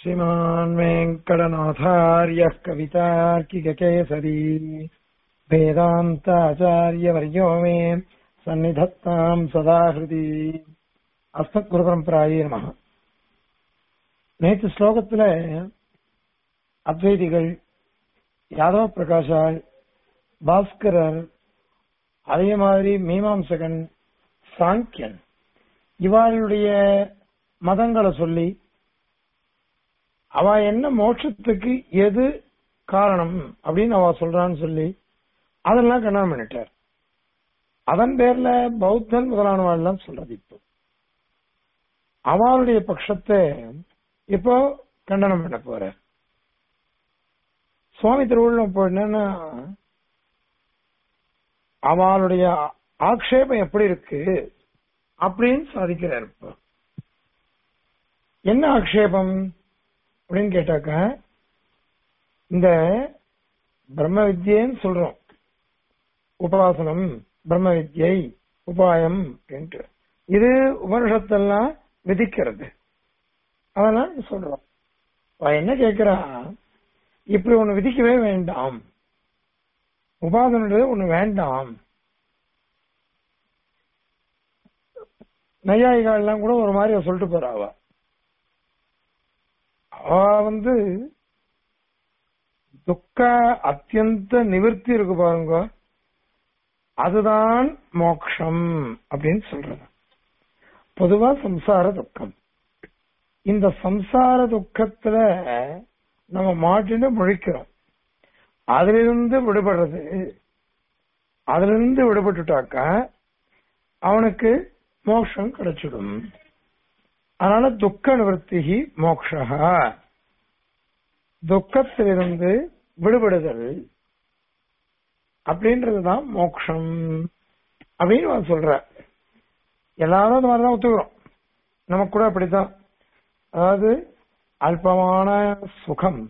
श्रीमान् वेङ्कटनाथार्यः कवितार्किककेसरी वेदान्ताचार्यवर्यो मे सन्निधत्ताम् सदा हृदि அஸ்மத்குருபரம்பராயே நமக நேற்று ஸ்லோகத்துல அத்வைதிகள் யாதவ பிரகாஷால் பாஸ்கரர் அதே மாதிரி மீமாம்சகன் சாங்கியன் இவர்களுடைய மதங்களை சொல்லி அவ என்ன மோட்சத்துக்கு எது காரணம் அப்படின்னு அவ சொல்றான்னு சொல்லி அதெல்லாம் கண்டனம் பண்ணிட்டார் அதன் பேர்ல பௌத்தன் முதலானவாள்லாம் சொல்றது இப்போ அவளுடைய பட்சத்தை இப்போ கண்டனம் பண்ண போற சுவாமி திருவள்ளுவம் இப்போ என்னன்னா அவளுடைய ஆக்ஷேபம் எப்படி இருக்கு அப்படின்னு சாதிக்கிறார் இப்போ என்ன ஆக்ஷேபம் அப்படின்னு கேட்டாக்க இந்த பிரம்ம வித்யன்னு சொல்றோம் உபவாசனம் பிரம்ம வித்யை உபாயம் அப்படின்ட்டு இது உபனிஷத்தெல்லாம் விதிக்கிறது அதெல்லாம் சொல்றோம் அவ என்ன கேட்கிறா இப்படி ஒண்ணு விதிக்கவே வேண்டாம் உபாதனது ஒண்ணு வேண்டாம் நையாயிகள் எல்லாம் கூட ஒரு மாதிரி சொல்லிட்டு போறா அவ அவ வந்து துக்க அத்தியந்த நிவர்த்தி இருக்கு பாருங்க அதுதான் மோக்ஷம் அப்படின்னு சொல்றது பொதுவா சம்சார துக்கம் இந்த சம்சார துக்கத்துல நம்ம மாட்டின்னு முழிக்கிறோம் அதிலிருந்து விடுபடுறது அதிலிருந்து விடுபட்டுட்டாக்கா அவனுக்கு மோட்சம் கிடைச்சிடும் அதனால துக்க நிவர்த்தி மோக்ஷா துக்கத்திலிருந்து விடுபடுதல் அப்படின்றதுதான் மோக்ஷம் அப்படின்னு சொல்ற எல்லாரும் அந்த மாதிரிதான் ஒத்துக்கிறோம் நமக்கு கூட அப்படித்தான் அதாவது அல்பமான சுகம்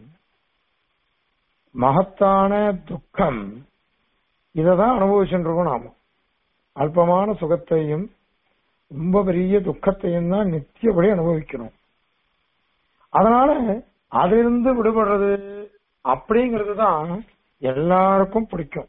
மகத்தான துக்கம் இததான் அனுபவிச்சுட்டு இருக்கோம் நாம அல்பமான சுகத்தையும் ரொம்ப பெரிய துக்கத்தையும் தான் நித்தியபடி அனுபவிக்கணும் அதனால அதிலிருந்து விடுபடுறது அப்படிங்கிறது தான் எல்லாருக்கும் பிடிக்கும்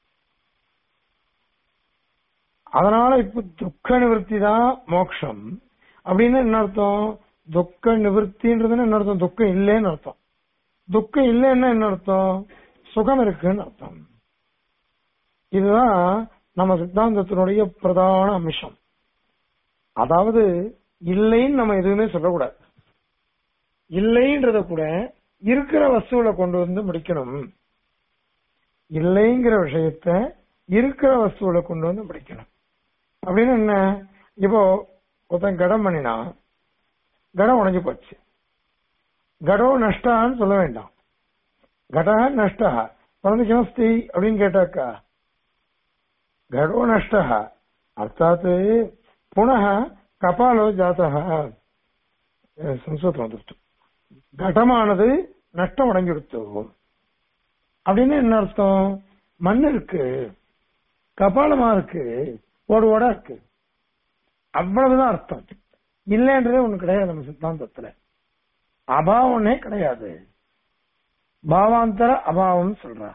அதனால இப்ப துக்க நிவர்த்தி தான் மோட்சம் அப்படின்னு என்ன அர்த்தம் துக்க நிவர்த்தின்றது என்ன அர்த்தம் துக்கம் இல்லைன்னு அர்த்தம் துக்கம் இல்லைன்னா என்ன அர்த்தம் சுகம் இருக்குன்னு அர்த்தம் இதுதான் நம்ம சித்தாந்தத்தினுடைய பிரதான அம்சம் அதாவது இல்லைன்னு நம்ம எதுவுமே சொல்லக்கூடாது இல்லைன்றத கூட இருக்கிற வஸ்துவில கொண்டு வந்து முடிக்கணும் இல்லைங்கிற விஷயத்த இருக்கிற வஸ்துவில கொண்டு வந்து முடிக்கணும் அப்படின்னு என்ன இப்போ ஒருத்தன் கடம் பண்ணினா கடம் உடஞ்சு போச்சு கடம் நஷ்டான்னு சொல்ல வேண்டாம் கட நஷ்டா பரந்து கிமஸ்தி அப்படின்னு கேட்டாக்கா கடோ நஷ்டா அர்த்தாத் புனः கபாலோ ஜாத்தா சம்ஸ்கிருதம் வந்துருச்சு கடமானது நஷ்டம் அடைஞ்சிடுத்து அப்படின்னு என்ன அர்த்தம் மண் இருக்கு கபாலமா இருக்கு ஓடு ஓடா இருக்கு அவ்வளவுதான் அர்த்தம் இல்லைன்றதே ஒண்ணு கிடையாது நம்ம சித்தாந்தத்துல அபாவம்னே கிடையாது பாவாந்தர அபாவம் சொல்ற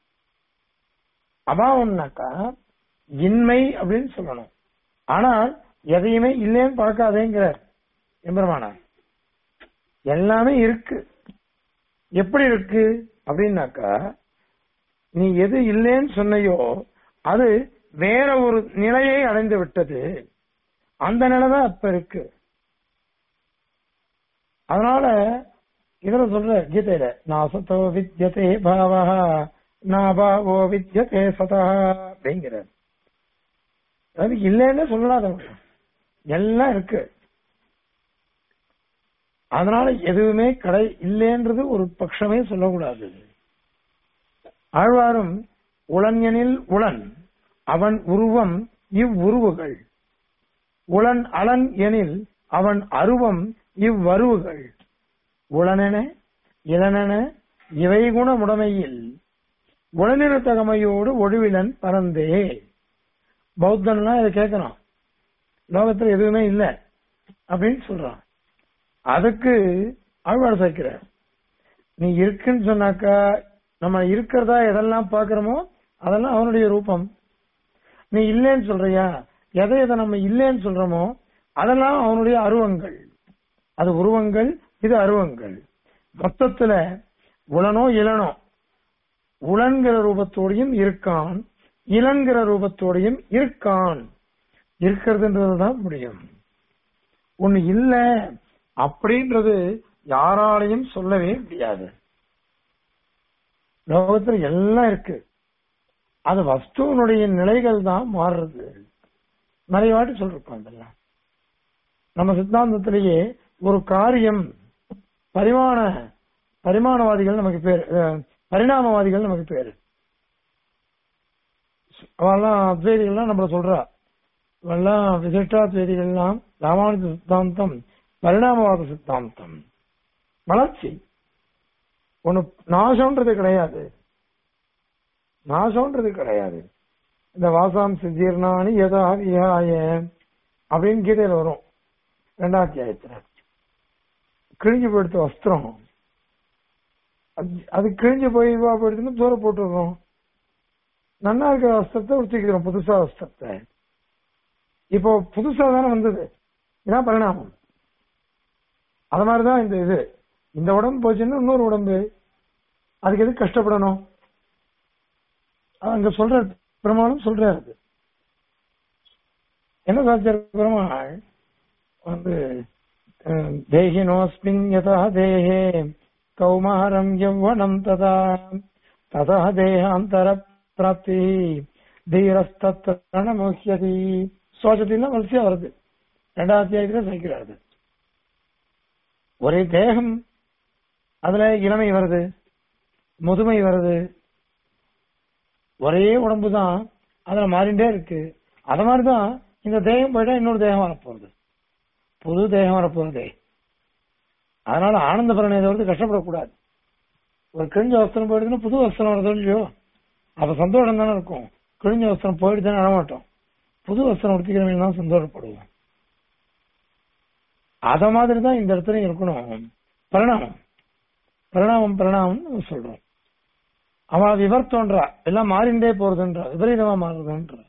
அபாவம்னாக்கா இன்மை அப்படின்னு சொல்லணும் ஆனால் எதையுமே இல்லைன்னு பழக்காதேங்கிறார் எம்பெருமானார் எல்லாமே இருக்கு எப்படி இருக்கு அப்படின்னாக்கா நீ எது இல்லைன்னு சொன்னையோ அது வேற ஒரு நிலையை அடைந்து விட்டது அந்த நிலைதான் அப்ப இருக்கு அதனால இதுல சொல்ற கீதையில நாசத்தோ வித்யதே பாவா நாபாவோ வித்யதே சதா அப்படிங்கிறார் அது இல்லைன்னு சொல்லலாத எல்லாம் இருக்கு அதனால எதுவுமே கடை இல்லைன்றது ஒரு பட்சமே சொல்லக்கூடாது ஆழ்வாரும் உளஞனில் உளன் அவன் உருவம் இவ்வுருவுகள் உளன் அலன் எனில் அவன் அருவம் இவ்வருவுகள் உளனென இளனென இவை குணமுடைமையில் உளநிற தகமையோடு ஒழுவிலன் பறந்தே பௌத்தன்னா இதை கேட்கறான் லோகத்துல எதுவுமே இல்லை அப்படின்னு சொல்றான் அதுக்கு ஆழ்வார் சேர்க்கிற நீ இருக்குன்னு சொன்னாக்கா நம்ம இருக்கிறதா எதெல்லாம் பாக்குறோமோ அதெல்லாம் அவனுடைய ரூபம் நீ இல்லைன்னு சொல்றியா எதை எதை நம்ம இல்லைன்னு சொல்றோமோ அதெல்லாம் அவனுடைய அருவங்கள் அது உருவங்கள் இது அருவங்கள் மொத்தத்துல உளனோ இளனோ உளன்கிற ரூபத்தோடையும் இருக்கான் இளன்கிற ரூபத்தோடையும் இருக்கான் இருக்கிறதுன்றதுதான் முடியும் ஒண்ணு இல்ல அப்படின்றது யாராலையும் சொல்லவே முடியாது லோகத்துல எல்லாம் இருக்கு அது வஸ்துவனுடைய நிலைகள் தான் மாறுறது நிறைய வாட்டி சொல்லிருக்கோம் இதெல்லாம் நம்ம சித்தாந்தத்திலேயே ஒரு காரியம் பரிமாண பரிமாணவாதிகள் நமக்கு பேர் அஹ், பரிணாமவாதிகள் நமக்கு பேரு அவெல்லாம் அத்வைதிகள்லாம் நம்மள சொல்றா இவெல்லாம் விசிஷ்டாத்வைதிகள்லாம் ராமானுஜ சித்தாந்தம் பரிணாமவாத சித்தாந்தம் வளர்ச்சி ஒண்ணு நாசம்ன்றது கிடையாது நாசம்ன்றது கிடையாது இந்த வாசாம்ச ஜீர்ணானி எதா விஹாய அப்படின்னு கீதையில வரும் ரெண்டாம் அத்தியாயத்துல கிழிஞ்சு போயிடுத்த வஸ்திரம் அது- அது கிழிஞ்சு போய் இதுவா போயிடுச்சுன்னு தூர போட்டுருக்கோம் நன்னா இருக்கிற வஸ்திரத்தை உடுத்திக்கிறோம் புதுசா வஸ்திரத்தை இப்போ புதுசா தானே வந்தது இதான் பரிணாமம் அது மாதிரிதான் இந்த இது இந்த உடம்பு போச்சுன்னா இன்னொரு உடம்பு அதுக்கு எதுக்கு கஷ்டப்படணும் அது அங்க சொல்ற பெருமாளும் சொல்றாரு அது. என்ன சாச்சார் பெருமாள் வந்து அஹ், தேகினோஸ்மின் யதா தேஹே கௌமாரம் யௌவனம் ததா ததா தேகாந்தர பிராப்தி தீரஸ்தத்ர முக்கியதி சோச்சத்திலாம் வரிசையா வருது ரெண்டாவது அத்தியாயத்துல சகிக்கிறாரு ஒரே தேகம் அதுல இளமை வருது முதுமை வருது ஒரே உடம்பு தான் அதுல மாறிண்டே இருக்கு அத மாதிரிதான் இந்த தேகம் போயிட்டா இன்னொரு தேகம் வரப்போகுது புது தேகம் வரப்போகுது அதனால ஆனந்த பலனை தவிர்த்து கஷ்டப்படக்கூடாது ஒரு கிழிஞ்ச வஸ்திரம் போயிடுதுன்னா புது வஸ்திரம் வருது இல்லையோ அப்ப சந்தோஷம் தானே இருக்கும் கிழிஞ்ச வஸ்திரம் போயிடுதுன்னு அழமாட்டோம் புது வஸ்திரம் உடுத்திக்கிறவங்க தான் சந்தோஷப்படுவோம் அத மாதிரி தான் இந்த இடத்துல இருக்கணும் பரிணாமம் பரிணாமம் பரிணாமம் சொல்றோம் அவன் விவர்த்தோன்றா எல்லாம் மாறிண்டே போறதுன்றா விபரீதமா மாறுதுன்ற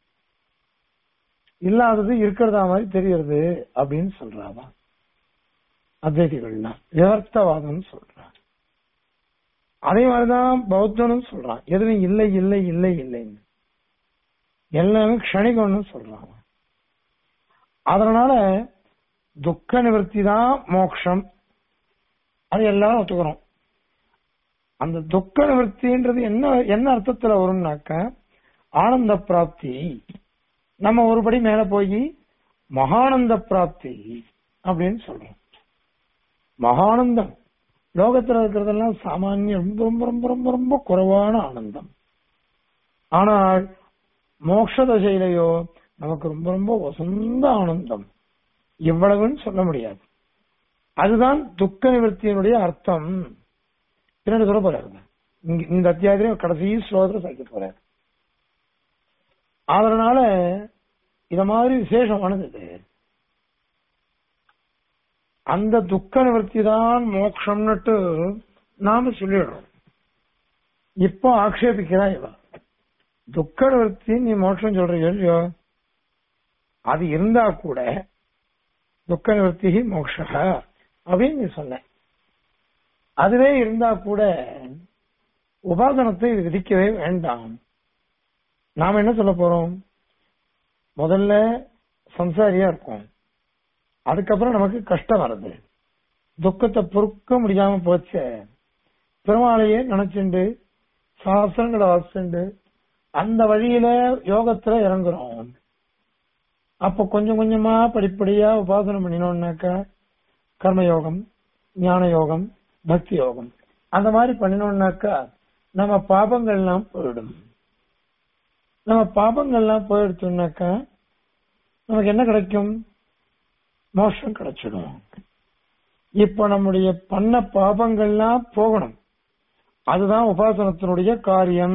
இல்லாதது இருக்கிறதா மாதிரி தெரியறது அப்படின்னு சொல்றாவா அத்வைதிகள்லாம் விவர்த்தவாதம் சொல்றான் அதே மாதிரிதான் பௌத்தனும் சொல்றான் எதுவும் இல்லை இல்லை இல்லை இல்லைன்னு எல்லாமே க்ஷணிகம்னு சொல்றான் அவன். அதனால துக்க நிவர்த்தி தான் மோட்சம் அது எல்லாரும் ஒத்துக்கிறோம் அந்த துக்க நிவர்த்தின்றது என்ன என்ன அர்த்தத்துல வரும்னாக்க ஆனந்த பிராப்தி நம்ம ஒருபடி மேல போய் மகானந்த பிராப்தி அப்படின்னு சொல்றோம் மகானந்தம் லோகத்துல இருக்கிறதெல்லாம் சாமானிய ரொம்ப ரொம்ப ரொம்ப ரொம்ப ரொம்ப குறைவான ஆனந்தம் ஆனால் மோட்ச தசையிலையோ நமக்கு ரொம்ப ரொம்ப வசந்த ஆனந்தம் இவ்வளவுன்னு சொல்ல முடியாது அதுதான் துக்க நிவர்த்தியினுடைய அர்த்தம் பின்னாடி சொல்ல போறாரு இங்க- இந்த அத்தியாயத்திலே கடைசி ஸ்லோகத்துல சேர்க்க போறாரு அதனால இத மாதிரி விசேஷமானது இது அந்த துக்க நிவர்த்தி தான் மோட்சம்னுட்டு நாம சொல்லிடுறோம் இப்போ ஆக்ஷேபிக்கிறா இவ துக்க நிவர்த்தி நீ மோட்சம் சொல்றீங்க இல்லையோ அது இருந்தா கூட துக்க நிவர்த்தி மோட்ச அப்படின்னு நீ சொன்ன அதுவே இருந்தா கூட உபாசனத்தை இது விதிக்கவே வேண்டாம் நாம என்ன சொல்ல போறோம் முதல்ல சம்சாரியா இருக்கும் அதுக்கப்புறம் நமக்கு கஷ்டம் வருது துக்கத்தை பொறுக்க முடியாம போச்சே பெருமாளையே நினைச்சுண்டு சாஸ்திரங்களை வாசிச்சுண்டு அந்த வழியில யோகத்துல இறங்குறோம் அப்ப கொஞ்சம் கொஞ்சமா படிப்படியா உபாசனம் பண்ணினோம்னாக்கா கர்மயோகம் ஞான யோகம் பக்தி யோகம் அந்த மாதிரி பண்ணினோம்னாக்கா நம்ம பாபங்கள்லாம் போயிடும் நம்ம பாபங்கள்லாம் போயிடுச்சோம்னாக்கா நமக்கு என்ன கிடைக்கும் மோஷம் கிடைச்சிடும் இப்ப நம்முடைய பண்ண பாபங்கள்லாம் போகணும் அதுதான் உபாசனத்தினுடைய காரியம்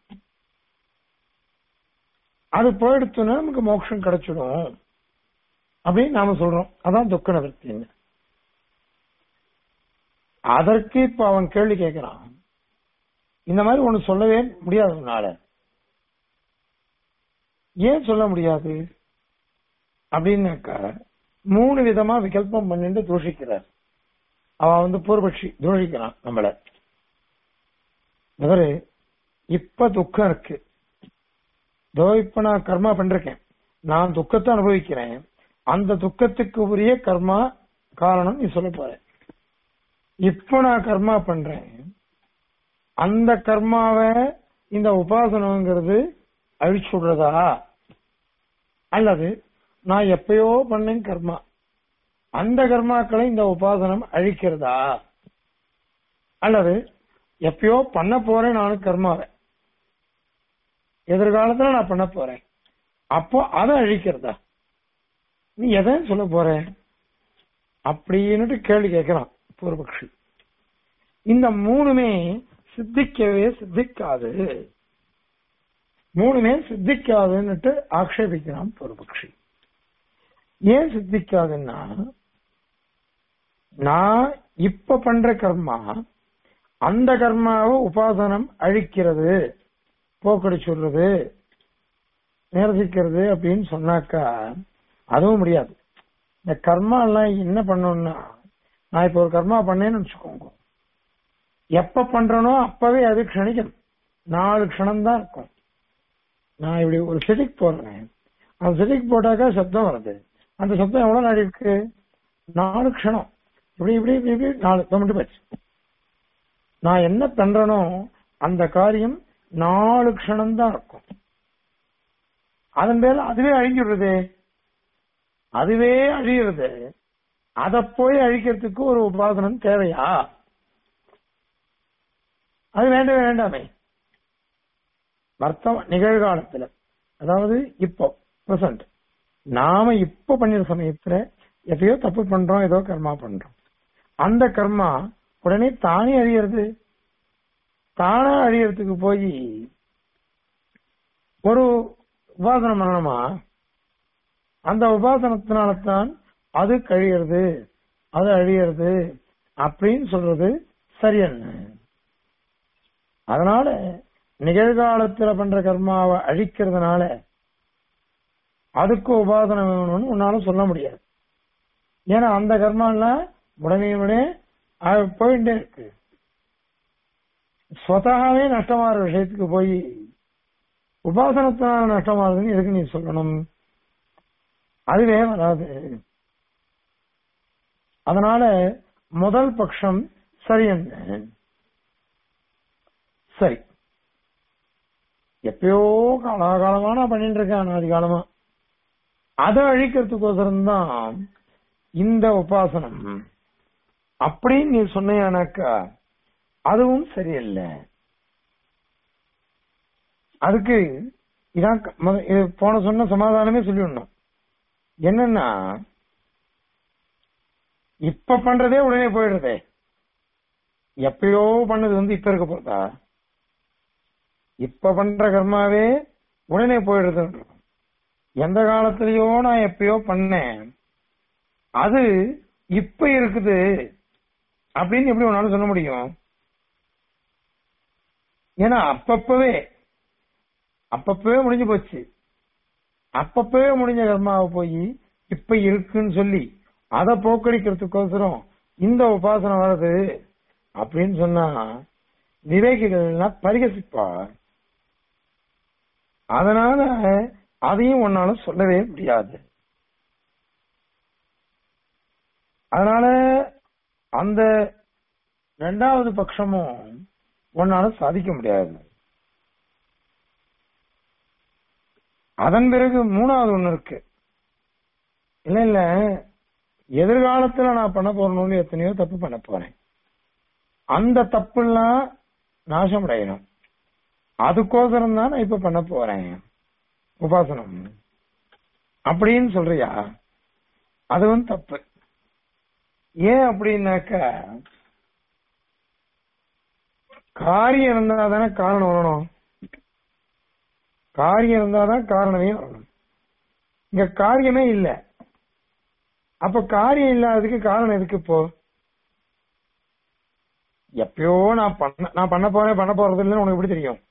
அது போயிடுச்சுன்னா நமக்கு மோட்சம் கிடைச்சிடும் அப்படின்னு நாம சொல்றோம் அதான் துக்க நிவர்த்தின்னு அதற்கு இப்ப அவன் கேள்வி கேட்கிறான் இந்த மாதிரி ஒண்ணு சொல்லவே முடியாது உன்னால ஏன் சொல்ல முடியாது அப்படின்னாக்கா மூணு விதமா விகல்பம் பண்ணிட்டு தூஷிக்கிறார் அவன் வந்து பூர்வபட்சி தூஷிக்கிறான் நம்மள இவரு இப்ப துக்கம் இருக்கு இதோ இப்ப நான் கர்மா பண்றேன் நான் துக்கத்தை அனுபவிக்கிறேன் அந்த துக்கத்துக்கு உரிய கர்மா காரணம் நீ சொல்ல போற இப்ப நான் கர்மா பண்றேன் அந்த கர்மாவை இந்த உபாசனங்கிறது அழிச்சு விடுறதா அல்லது நான் எப்பயோ பண்ணேன் கர்மா அந்த கர்மாக்களை இந்த உபாசனம் அழிக்கிறதா அல்லது எப்பயோ பண்ண போறேன் நானும் கர்மாவை எதிர்காலத்துல நான் பண்ண போறேன் அப்போ அதை அழிக்கிறதா நீ எதை சொல்ல போற அப்படின்னுட்டு கேள்வி கேட்கிறான் பூர்வபக்ஷி இந்த மூணுமே சித்திக்கவே சித்திக்காது மூணுமே சித்திக்காதுன்னுட்டு ஆக்ஷேபிக்கிறான் பூர்வபக்ஷி ஏன் சித்திக்காதுன்னா நான் இப்ப பண்ற கர்மா அந்த கர்மாவை உபாசனம் அழிக்கிறது போக்கடி சொல்றது நிரசிக்கிறது அப்படின்னு சொன்னாக்கா அதுவும் முடியாது இந்த கர்மா எல்லாம் என்ன பண்ணணும்னா நான் இப்ப ஒரு கர்மா பண்ணேன்னு வச்சுக்கோங்க எப்ப பண்றனோ அப்பவே அது க்ஷணிக்கும் நாலு க்ஷணம் தான் இருக்கும் நான் இப்படி ஒரு செடிக்கு போடுறேன் அந்த செடிக்கு போட்டாக்கா சப்தம் வருது அந்த சப்தம் எவ்வளவு நாள் இருக்கு நாலு க்ஷணம் இப்படி இப்படி இப்படி இப்படி நாலு மட்டும் போச்சு நான் என்ன பண்றனோ அந்த காரியம் நாலு க்ஷணம் தான் இருக்கும் அதன் பேர்ல அதுவே அழிஞ்சிடுறது அதுவே அழியிறது அத போய் அழிக்கிறதுக்கு ஒரு உபாசனம் தேவையா அது வேண்டவே வேண்டாமே வர்த்தம் நிகழ்காலத்துல அதாவது இப்போ பிரசன்ட் நாம இப்ப பண்ணிற சமயத்துல எதையோ தப்பு பண்றோம் ஏதோ கர்மா பண்றோம் அந்த கர்மா உடனே தானே அழியிறது தானா அழியறதுக்கு போய் ஒரு உபாசனம் பண்ணணுமா அந்த உபாசனத்தினால்தான் அது கழியறது அது அழியறது அப்படின்னு சொல்றது சரியன்னு அதனால நிகழ்காலத்துல பண்ற கர்மாவை அழிக்கிறதுனால அதுக்கு உபாசனம் வேணும்னு உன்னால சொல்ல முடியாது ஏன்னா அந்த கர்மாலாம் உடனே உடனே அது போயிட்டே இருக்கு ஸ்வதாவே நஷ்டமாற விஷயத்துக்கு போய் உபாசனத்தினால நஷ்டமாகுதுன்னு எதுக்கு நீ சொல்லணும் அதுவே வராது அதனால முதல் பட்சம் சரி என்ன சரி எப்பயோ காலாகாலமா நான் பண்ணிட்டு இருக்கேன் அனாதி காலமா அதை அழிக்கிறதுக்கோசரம் தான் இந்த உபாசனம் அப்படின்னு நீ சொன்னையானாக்கா அதுவும் சரியில்லை அதுக்கு இதான் க- மொத- இது போன சொன்ன சமாதானமே சொல்லிடணும் என்னன்னா இப்ப பண்றதே உடனே போயிடுறதே எப்பயோ பண்ணது வந்து இப்ப இருக்க போறதா இப்ப பண்ற கர்மாவே உடனே போயிடுறது எந்த காலத்திலயோ நான் எப்பயோ பண்ணேன் அது இப்ப இருக்குது அப்படின்னு எப்படி உன்னால சொல்ல முடியும் ஏன்னா அப்பப்பவே அப்பப்பவே முடிஞ்சு போச்சு அப்பப்பவே முடிஞ்ச கர்மாவை போய் இப்ப இருக்குன்னு சொல்லி அதை போக்கடிக்கிறதுக்கோசரம் இந்த உபாசனை வருது அப்படின்னு சொன்னா விவேகிகள் எல்லாம் பரிகசிப்பார் அதனால அதையும் உன்னால சொல்லவே முடியாது அதனால அந்த ரெண்டாவது பட்சமும் உன்னால சாதிக்க முடியாது அதன் பிறகு மூணாவது ஒண்ணு இருக்கு இல்ல இல்ல எதிர்காலத்துல நான் பண்ண போறணும்னு எத்தனையோ தப்பு பண்ண போறேன் அந்த தப்புலாம் நாசம் அடையணும் அதுக்கோசரம் தான் நான் இப்ப பண்ண போறேன் உபாசனம் அப்படின்னு சொல்றியா அதுவும் தப்பு ஏன் அப்படின்னாக்க காரியம் இருந்தா தானே காரணம் வரணும் காரியம் இருந்தா தான் காரணமே வரணும் இங்க காரியமே இல்ல அப்ப காரியம் இல்லாததுக்கு காரணம் எதுக்கு இப்போ எப்பயோ நான் பண்ண நான் பண்ண போறேன் பண்ண போறது இல்லைன்னு உனக்கு எப்படி தெரியும்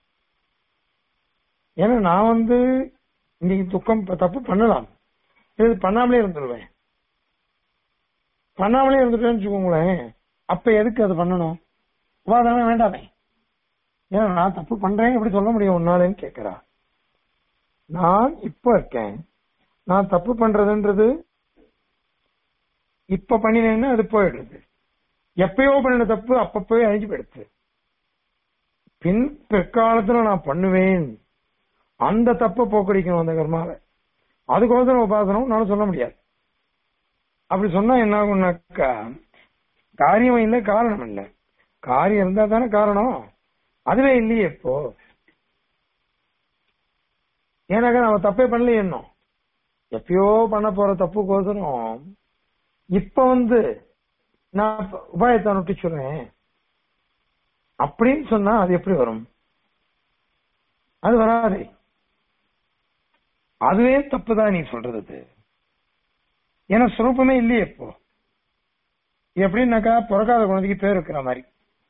ஏன்னா நான் வந்து இன்னைக்கு துக்கம் ப- தப்பு பண்ணலாம் இது பண்ணாமலே இருந்துருவேன் பண்ணாமலே இருந்துட்டேன்னு வச்சுக்கோங்களேன் அப்ப எதுக்கு அது பண்ணணும் உபாதானமே வேண்டாமே ஏன்னா நான் தப்பு பண்றேன் எப்படி சொல்ல முடியும் உன்னாலேன்னு கேக்குறா நான் இப்ப இருக்கேன் நான் தப்பு பண்றதுன்றது இப்ப பண்ணினேன்னா அது போயிடுது எப்பயோ பண்ணின தப்பு அப்பப்போ அழிஞ்சு போயிடுது பின் பிற்காலத்துல நான் பண்ணுவேன் அந்த தப்பை போக்கடிக்கணும் அந்த கர்மாவை அதுக்கோசரம் உபாசனம் நானும் சொல்ல முடியாது அப்படி சொன்னா என்ன ஆகும்னாக்கா காரியம் இல்லை காரணம் இல்லை காரியம் இருந்தா தானே காரணம் அதுவே இல்லையே இப்போ ஏன்னாக்கா நம்ம தப்பே பண்ணலையே இன்னும் எப்பயோ பண்ண போற தப்புக்கோசரம் இப்ப வந்து நான் இப்ப உபாயத்தை நொட்டிச்சுடுறேன் அப்படின்னு சொன்னா அது எப்படி வரும் அது வராதே அதுவே தப்புதான் நீ சொல்றது அது. ஏன்னா சுரூபமே இல்லையே இப்போ எப்படின்னாக்கா பிறக்காத குழந்தைக்கு பேர் வைக்கிற மாதிரி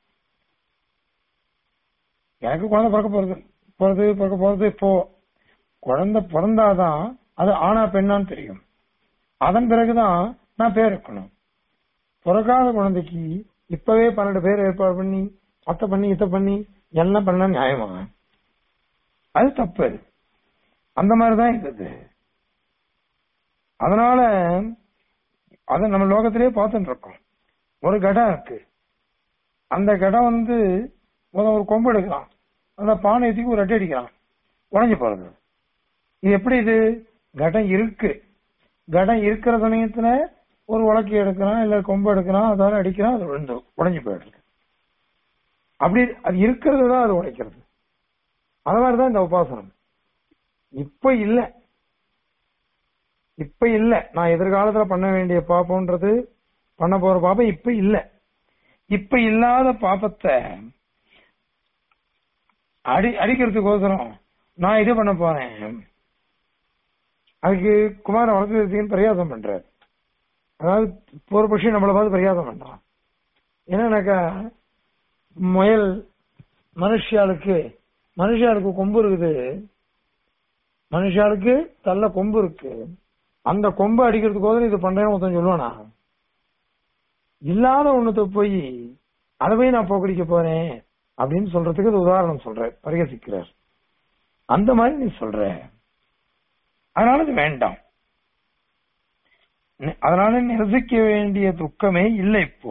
எனக்கு குழந்தை பிறக்க போறது போறது பிறக்க போறது இப்போ குழந்தை பிறந்தாதான் அது ஆணா பெண்ணான்னு தெரியும் அதன் பிறகுதான் நான் பேர் வைக்கணும் பிறக்காத குழந்தைக்கு இப்பவே பன்னெண்டு பேர் ஏற்பாடு பண்ணி அத்தை பண்ணி இத்தை பண்ணி எல்லாம் பண்ண நியாயமா அது தப்பு அது. அந்த மாதிரிதான் இருக்குது அதனால அத நம்ம லோகத்திலேயே பார்த்துட்டு இருக்கோம் ஒரு கடம் இருக்கு அந்த கடம் வந்து முதல்ல ஒரு கொம்பு எடுக்கலாம் அந்த பானை தூக்கி ஒரு அடி அடிக்கிறான் உடஞ்சு போறது இது எப்படி இது கடம் இருக்கு கடம் இருக்கிற சமயத்துல ஒரு உலக்கி எடுக்கிறான் இல்ல கொம்பு எடுக்கிறான் அதால அடிக்கிறான் அது விழுந்து உடஞ்சு போயிடுது அப்படி அது இருக்கிறது தான் அது உடைக்கிறது அது மாதிரிதான் இந்த உபாசனம் இப்ப இல்ல இப்ப இல்ல நான் எதிர்காலத்துல பண்ண வேண்டிய பாப்பம்ன்றது பண்ண போற பாப்பம் இப்ப இல்ல இப்ப இல்லாத பாப்பத்தை அடி அடிக்கிறதுக்கோசரம் நான் இது பண்ண போறேன் அதுக்கு குமார வளர்த்து பரியாசம் பண்றாரு அதாவது பூர்வபட்சி நம்மளை பார்த்து பரியாசம் பண்றான் என்னன்னாக்கா முயல் மனுஷியாளுக்கு மனுஷியாளுக்கு கொம்பு இருக்குது மனுஷாளுக்கு தள்ள கொம்பு இருக்கு அந்த கொம்பு அடிக்கிறதுக்கோசரம் இது பண்றேன்னு ஒருத்தன் சொல்லுவானா இல்லாத ஒண்ணுத்த போய் அதை போய் நான் போக்கடிக்க போறேன் அப்படின்னு சொல்றதுக்கு இது உதாரணம் சொல்ற பரிகசிக்கிறார் அந்த மாதிரி நீ சொல்ற அதனால இது வேண்டாம் நி- அதனால நிரசிக்க வேண்டிய துக்கமே இல்லை இப்போ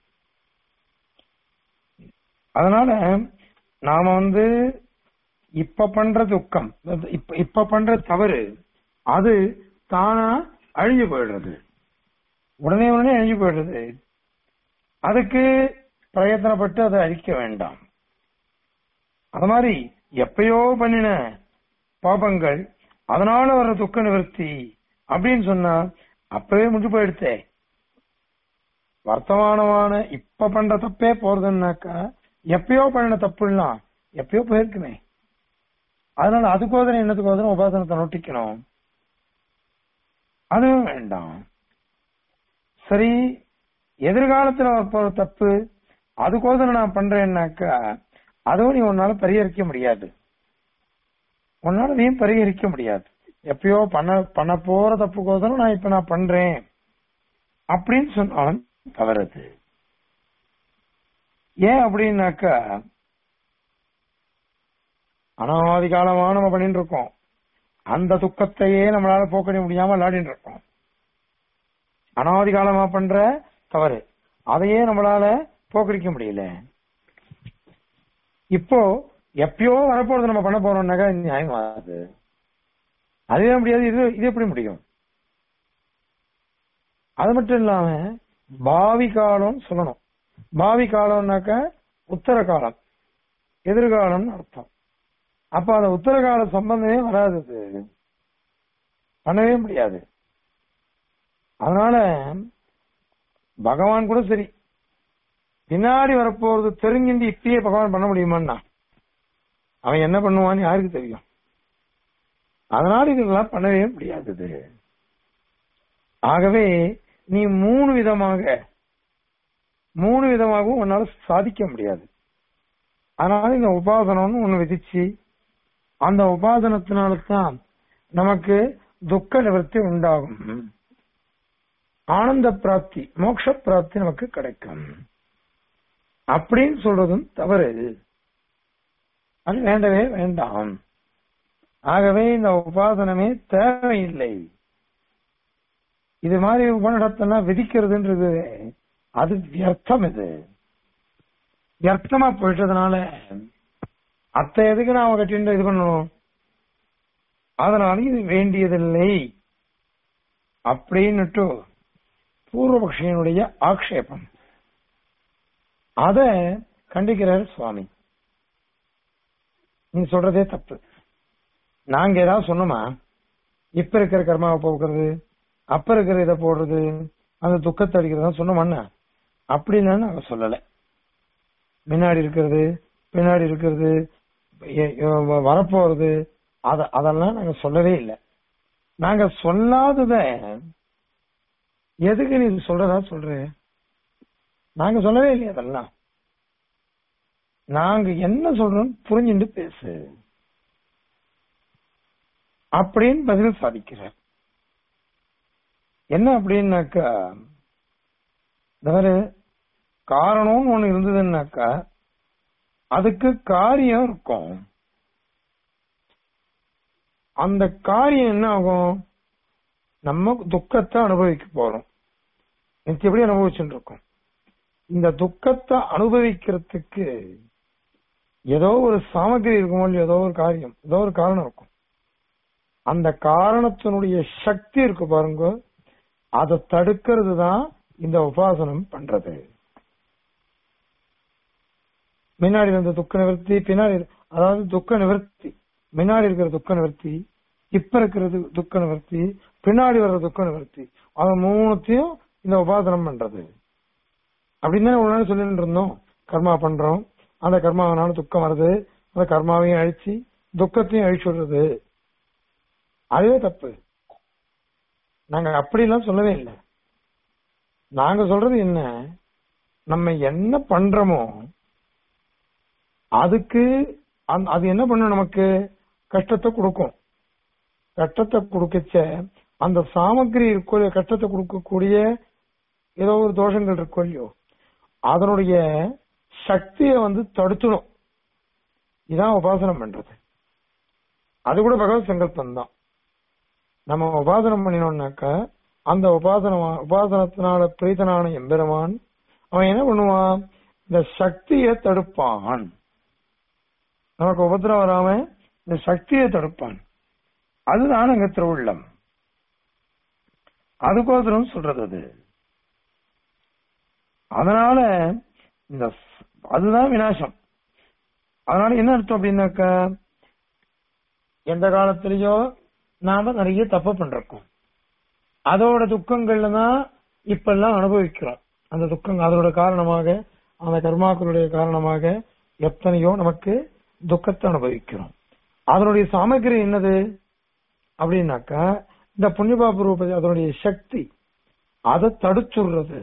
அதனால நாம வந்து இப்ப பண்ற துக்கம் இப்ப இப்ப பண்ற தவறு அது தானா அழிஞ்சு போயிடுறது உடனே உடனே அழிஞ்சு போயிடுறது அதுக்கு பிரயத்தனப்பட்டு அதை அழிக்க வேண்டாம் அது மாதிரி எப்பயோ பண்ணின பாபங்கள் அதனால வர்ற துக்க நிவர்த்தி அப்படின்னு சொன்னா அப்பவே முடிஞ்சு போயிடுத்தே வர்த்தமானமான இப்ப பண்ற தப்பே போறதுன்னாக்கா எப்பயோ பண்ணின தப்புலாம் எப்பயோ போயிருக்குமே அதனால அதுக்கோதரம் என்னத்துக்கோதரம் உபாசனத்தை நொட்டிக்கணும் அதுவும் வேண்டாம் சரி எதிர்காலத்துல வரப்போற தப்பு அதுக்கோசரம் நான் பண்றேன்னாக்கா அதுவும் நீ உன்னால பரிகரிக்க முடியாது உன்னால அதையும் பரிகரிக்க முடியாது எப்பயோ பண்ண பண்ண போற தப்புக்கோசரம் நான் இப்ப நான் பண்றேன் அப்படின்னு சொன்னாலும் தவறுது ஏன் அப்படின்னாக்கா அனாதி காலமா நம்ம பண்ணிட்டு இருக்கோம் அந்த துக்கத்தையே நம்மளால போக்க முடியாம விளையாடிட்டு இருக்கோம் அனாதி காலமா பண்ற தவறு அதையே நம்மளால போக்கடிக்க முடியல இப்போ எப்பயோ வரப்போறது நம்ம பண்ண போறோம்னாக்கா இது நியாயம் ஆகாது அதுவே முடியாது இது இது எப்படி முடியும் அது மட்டும் இல்லாம பாவி காலம் சொல்லணும் பாவி காலம்னாக்க உத்தர காலம் எதிர்காலம்னு அர்த்தம் அப்ப அந்த உத்தர கால சம்பந்தமே வராது அது. பண்ணவே முடியாது அதனால பகவான் கூட சரி பின்னாடி வரப்போறது தெரிஞ்சுட்டு இப்பயே பகவான் பண்ண முடியுமான்னா அவன் என்ன பண்ணுவான்னு யாருக்கு தெரியும் அதனால இதெல்லாம் பண்ணவே முடியாது இது. ஆகவே நீ மூணு விதமாக மூணு விதமாகவும் உன்னால சாதிக்க முடியாது அதனால இந்த உபாசனம்னு ஒண்ணு விதிச்சு அந்த உபாசனத்தினால தான் நமக்கு துக்க நிவர்த்தி உண்டாகும் ஆனந்த பிராப்தி மோட்ச பிராப்தி நமக்கு கிடைக்கும் அப்படின்னு சொல்றதும் தவறு அது வேண்டவே வேண்டாம் ஆகவே இந்த உபாசனமே தேவையில்லை இது மாதிரி உபநிடத்தெல்லாம் விதிக்கிறதுன்றது அது வியர்த்தம் இது வியர்த்தமா போயிட்டதுனால அத்தை எதுக்கு நாம கட்டிட்டு இது பண்ணணும் அதனால இது வேண்டியதில்லை அப்படின்னுட்டு பூர்வபக்ஷியனுடைய ஆக்ஷேபம் அத கண்டிக்கிறார் சுவாமி நீ சொல்றதே தப்பு நாங்க ஏதாவது சொன்னோமா இப்ப இருக்கிற கர்மாவை போக்குறது அப்ப இருக்கிற இதை போடுறது அந்த துக்கத்தை அடிக்கிறதா சொன்னோம்னா அப்படின்னு நாங்க சொல்லல முன்னாடி இருக்கிறது பின்னாடி இருக்கிறது எ- எ- வரப்போறது அத அதெல்லாம் நாங்க சொல்லவே இல்லை நாங்க சொல்லாதத எதுக்கு நீ சொல்றதா சொல்ற நாங்க சொல்லவே இல்லையே அதெல்லாம் நாங்க என்ன சொல்றோம் புரிஞ்சுட்டு பேசு அப்படின்னு பதில் சாதிக்கிறார் என்ன அப்படின்னாக்கா தவிர காரணம்னு ஒண்ணு இருந்ததுன்னாக்கா அதுக்கு காரியம் இருக்கும் அந்த காரியம் என்ன ஆகும் நம்ம துக்கத்தை அனுபவிக்க போறோம் நிச்சயப்படி அனுபவிச்சுட்டு இருக்கோம் இந்த துக்கத்தை அனுபவிக்கிறதுக்கு ஏதோ ஒரு சாமகிரி இருக்கும் இல்லையோ ஏதோ ஒரு காரியம் ஏதோ ஒரு காரணம் இருக்கும் அந்த காரணத்தினுடைய சக்தி இருக்கு பாருங்க அதை தடுக்கிறது தான் இந்த உபாசனம் பண்றது முன்னாடி இருந்த துக்க நிவர்த்தி பின்னாடி இரு- அதாவது துக்க நிவர்த்தி முன்னாடி இருக்கிற துக்க நிவர்த்தி இப்ப இருக்கிறது துக்க நிவர்த்தி பின்னாடி வர்ற துக்க நிவர்த்தி அது மூணுத்தையும் இந்த உபாசனம் பண்றது அப்படின்னு தானே ஒரு நாள் சொல்லிட்டு இருந்தோம் கர்மா பண்றோம் அந்த கர்மாவனால துக்கம் வருது அந்த கர்மாவையும் அழிச்சு துக்கத்தையும் அழிச்சு விடுறது அதுவே தப்பு நாங்க அப்படிலாம் சொல்லவே இல்லை நாங்க சொல்றது என்ன நம்ம என்ன பண்றோமோ அதுக்கு அந்த- அது என்ன பண்ணும் நமக்கு கஷ்டத்தை கொடுக்கும் கஷ்டத்தை கொடுக்கச்ச அந்த சாமகிரி இருக்கோ இல்லையோ, கஷ்டத்தை கொடுக்கக்கூடிய ஏதோ ஒரு தோஷங்கள் இருக்கோ இல்லையோ அதனுடைய சக்தியை வந்து தடுத்துடும் இதான் உபாசனம் பண்றது அது கூட பகவத் சங்கல்பம் தான் நம்ம உபாசனம் பண்ணினோம்னாக்கா அந்த உபாசனம் உபாசனத்தினால பிரீத்தனான எம்பெருமான் அவன் என்ன பண்ணுவான் இந்த சக்தியை தடுப்பான் நமக்கு உபத்திரம் வராம இந்த சக்தியை தடுப்பான் அதுதான் அங்க திருவுள்ளம் அதுக்கோசரம் சொல்றது அது அதனால இந்த ஸ்- அதுதான் விநாசம் அதனால என்ன அர்த்தம் அப்படின்னாக்கா எந்த காலத்திலயோ நாம நிறைய தப்பு பண்றோம் அதோட துக்கங்கள்ல தான் இப்ப எல்லாம் அனுபவிக்கிறோம் அந்த துக்கம் அதோட காரணமாக அந்த கர்மாக்களுடைய காரணமாக எத்தனையோ நமக்கு துக்கத்தை அனுபவிக்கிறோம் அதனுடைய சாமகிரி என்னது அப்படின்னாக்கா இந்த புண்ணியபாபு ரூப அதனுடைய சக்தி அதை தடுச்சுடுறது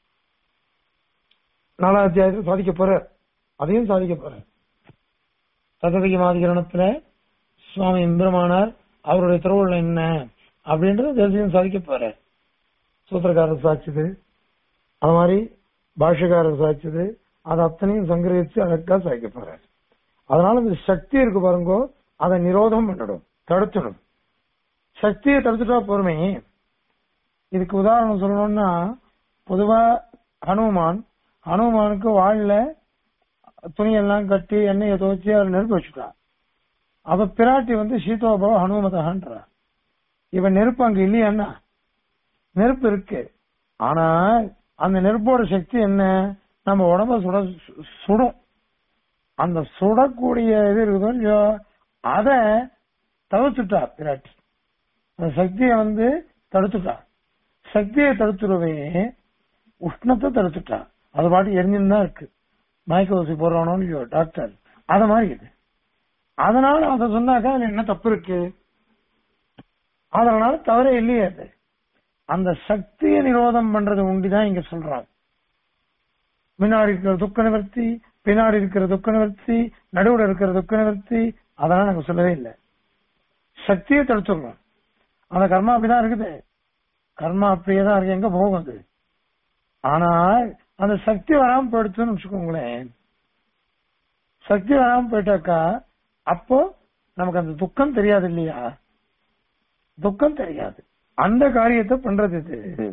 நாலாவது அத்தியாயத்தில் சாதிக்க போற அதையும் சாதிக்க போற ததவிகமாதிகரணத்துல சுவாமி எம்பெருமானார் அவருடைய திருவுள்ள என்ன அப்படின்றத தேசியம் சாதிக்க போற சூத்திரக்காரர் சாட்சிது அது மாதிரி பாஷ்யக்காரர் சாட்சிது அது அத்தனையும் சங்கிரகிச்சு அழகா சாதிக்க போறார் அதனால இந்த சக்தி இருக்கு பாருங்கோ அதை நிரோதம் பண்ணிடும் தடுத்துடும் சக்தியை தடுத்துட்டா பொறுமை இதுக்கு உதாரணம் சொல்லணும்னா பொதுவா ஹனுமான் ஹனுமானுக்கு வாள்ல துணியெல்லாம் கட்டி எண்ணெயை துவச்சி அவர் நெருப்பு வச்சுட்டா அப்ப பிராட்டி வந்து சீதோபவ ஹனுமதகான்றா இவன் நெருப்பு அங்க இல்லையான்னா நெருப்பு இருக்கு ஆனா அந்த நெருப்போட சக்தி என்ன நம்ம உடம்ப சுட சு- சுடும் அந்த சுடக்கூடிய இது இருக்குதோ இல்லையோ அத தவிர்த்துட்டா பிராட்டி அந்த சக்தியை வந்து தடுத்துட்டா சக்தியை தடுத்துடவே உஷ்ணத்தை தடுத்துட்டா அது பாட்டு எரிஞ்சுன்னு தான் இருக்கு மயக்க ஊசி போடுறவனோ இல்லையோ டாக்டர் அத மாதிரி இது அதனால அதை சொன்னாக்கா அதுல என்ன தப்பு இருக்கு அதனால தவறே இல்லையே அது அந்த சக்தியை நிரோதம் பண்றது உண்டிதான் இங்க சொல்றாங்க முன்னாடி இருக்கிற துக்க நிவர்த்தி பின்னாடி இருக்கிற துக்க நிவர்த்தி நடுவுல இருக்கிற துக்க நிவர்த்தி அதெல்லாம் நாங்க சொல்லவே இல்லை சக்தியை தடுத்துடுறோம் அந்த கர்மா அப்படிதான் இருக்குது கர்மா அப்படியே தான் இருக்கு எங்க போகும் அது ஆனால் அந்த சக்தி வராம போயிடுச்சுன்னு வச்சுக்கோங்களேன் சக்தி வராம போயிட்டாக்கா அப்போ நமக்கு அந்த துக்கம் தெரியாது இல்லையா துக்கம் தெரியாது அந்த காரியத்தை பண்றது இது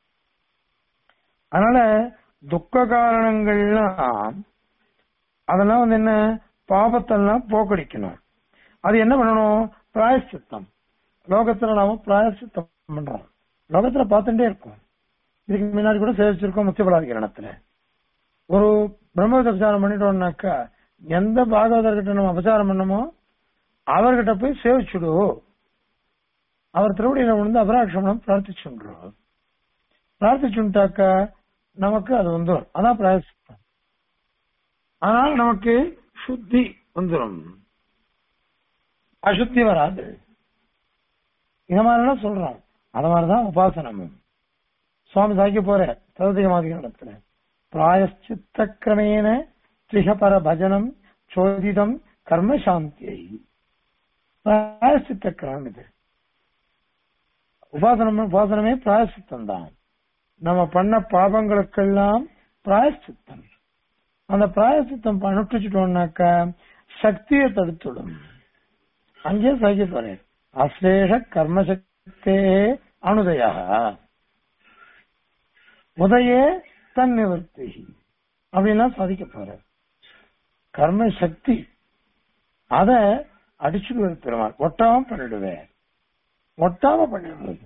அதனால துக்க காரணங்கள்லாம் அதெல்லாம் வந்து என்ன பாபத்தெல்லாம் போக்கடிக்கணும் அது என்ன பண்ணணும் பிராயசித்தம் லோகத்துல நாம பிராயசித்தம் பண்றோம் லோகத்துல பார்த்துட்டே இருக்கோம் இதுக்கு முன்னாடி கூட சேவிச்சிருக்கோம் முத்தியபலாதிகரணத்துல ஒரு பிரம்மவித உபச்சாரம் பண்ணிட்டோம்னாக்கா எந்த பாகவதர்கிட்ட நம்ம உபச்சாரம் பண்ணமோ அவர்கிட்ட போய் சேவிச்சுடு அவர் திருவடியில விழுந்து அபராட்சமனம் பிரார்த்திச்சுன்றோம் பிரார்த்திச்சுட்டாக்கா நமக்கு அது வந்துடும் அதான் பிராயசித்தம் ஆனால் நமக்கு சுத்தி வந்துடும் அசுத்தி வராது இந்த மாதிரிலாம் சொல்றோம் அத மாதிரிதான் உபாசனமும் சுவாமி சாய்க்க போற தகுதிக மாதிரிடத்துல பிராயச்சித்த கிரமேன திரிகபர பஜனம் சோதிதம் கர்ம சாந்தியை பிராயசித்த கிரமம் இது உபாசனம் உபாசனமே பிராயசித்தம் தான் நம்ம பண்ண பாபங்களுக்கெல்லாம் பிராயசித்தம் அந்த பிராயசித்தம் அனுப்பிச்சுட்டோம்னாக்கா சக்தியை தடுத்துடும் அங்கேயே சாய்க்க போறேன் அஸ்லேஷ கர்மசக்தே அனுதயா உதயே தன் நிவர்த்தி அப்படின்லாம் சாதிக்க போற கர்ம சக்தி அத அடிச்சுடுவது பெருமாள் ஒட்டாம பண்ணிடுவேன் ஒட்டாம பண்ணிடுவது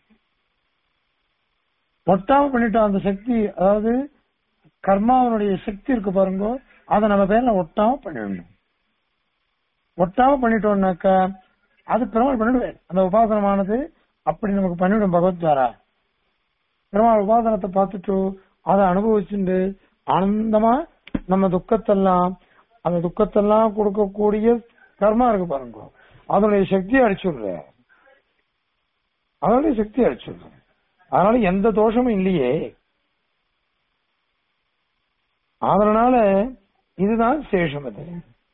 ஒட்டாம பண்ணிட்டோம் அந்த சக்தி அதாவது கர்மாவனுடைய சக்தி இருக்கு பாருங்க அதை நம்ம பேர்ல ஒட்டாம பண்ணிடணும் ஒட்டாம பண்ணிட்டோம்னாக்கா அது பெருமாள் பண்ணிடுவார் அந்த உபாசனமானது அப்படி நமக்கு பண்ணிவிடும் பகவத்வாரா பெருமாள் உபாசனத்தை பார்த்துட்டு அதை அனுபவிச்சுட்டு ஆனந்தமா நம்ம துக்கத்தெல்லாம் அந்த துக்கத்தெல்லாம் கொடுக்கக்கூடிய கர்மா இருக்கு பாருங்க அதனுடைய சக்தியை அடிச்சுடுற அதனுடைய சக்தியை அடிச்சுடுற அதனால எந்த தோஷமும் இல்லையே அதனால இதுதான் சேஷம் அது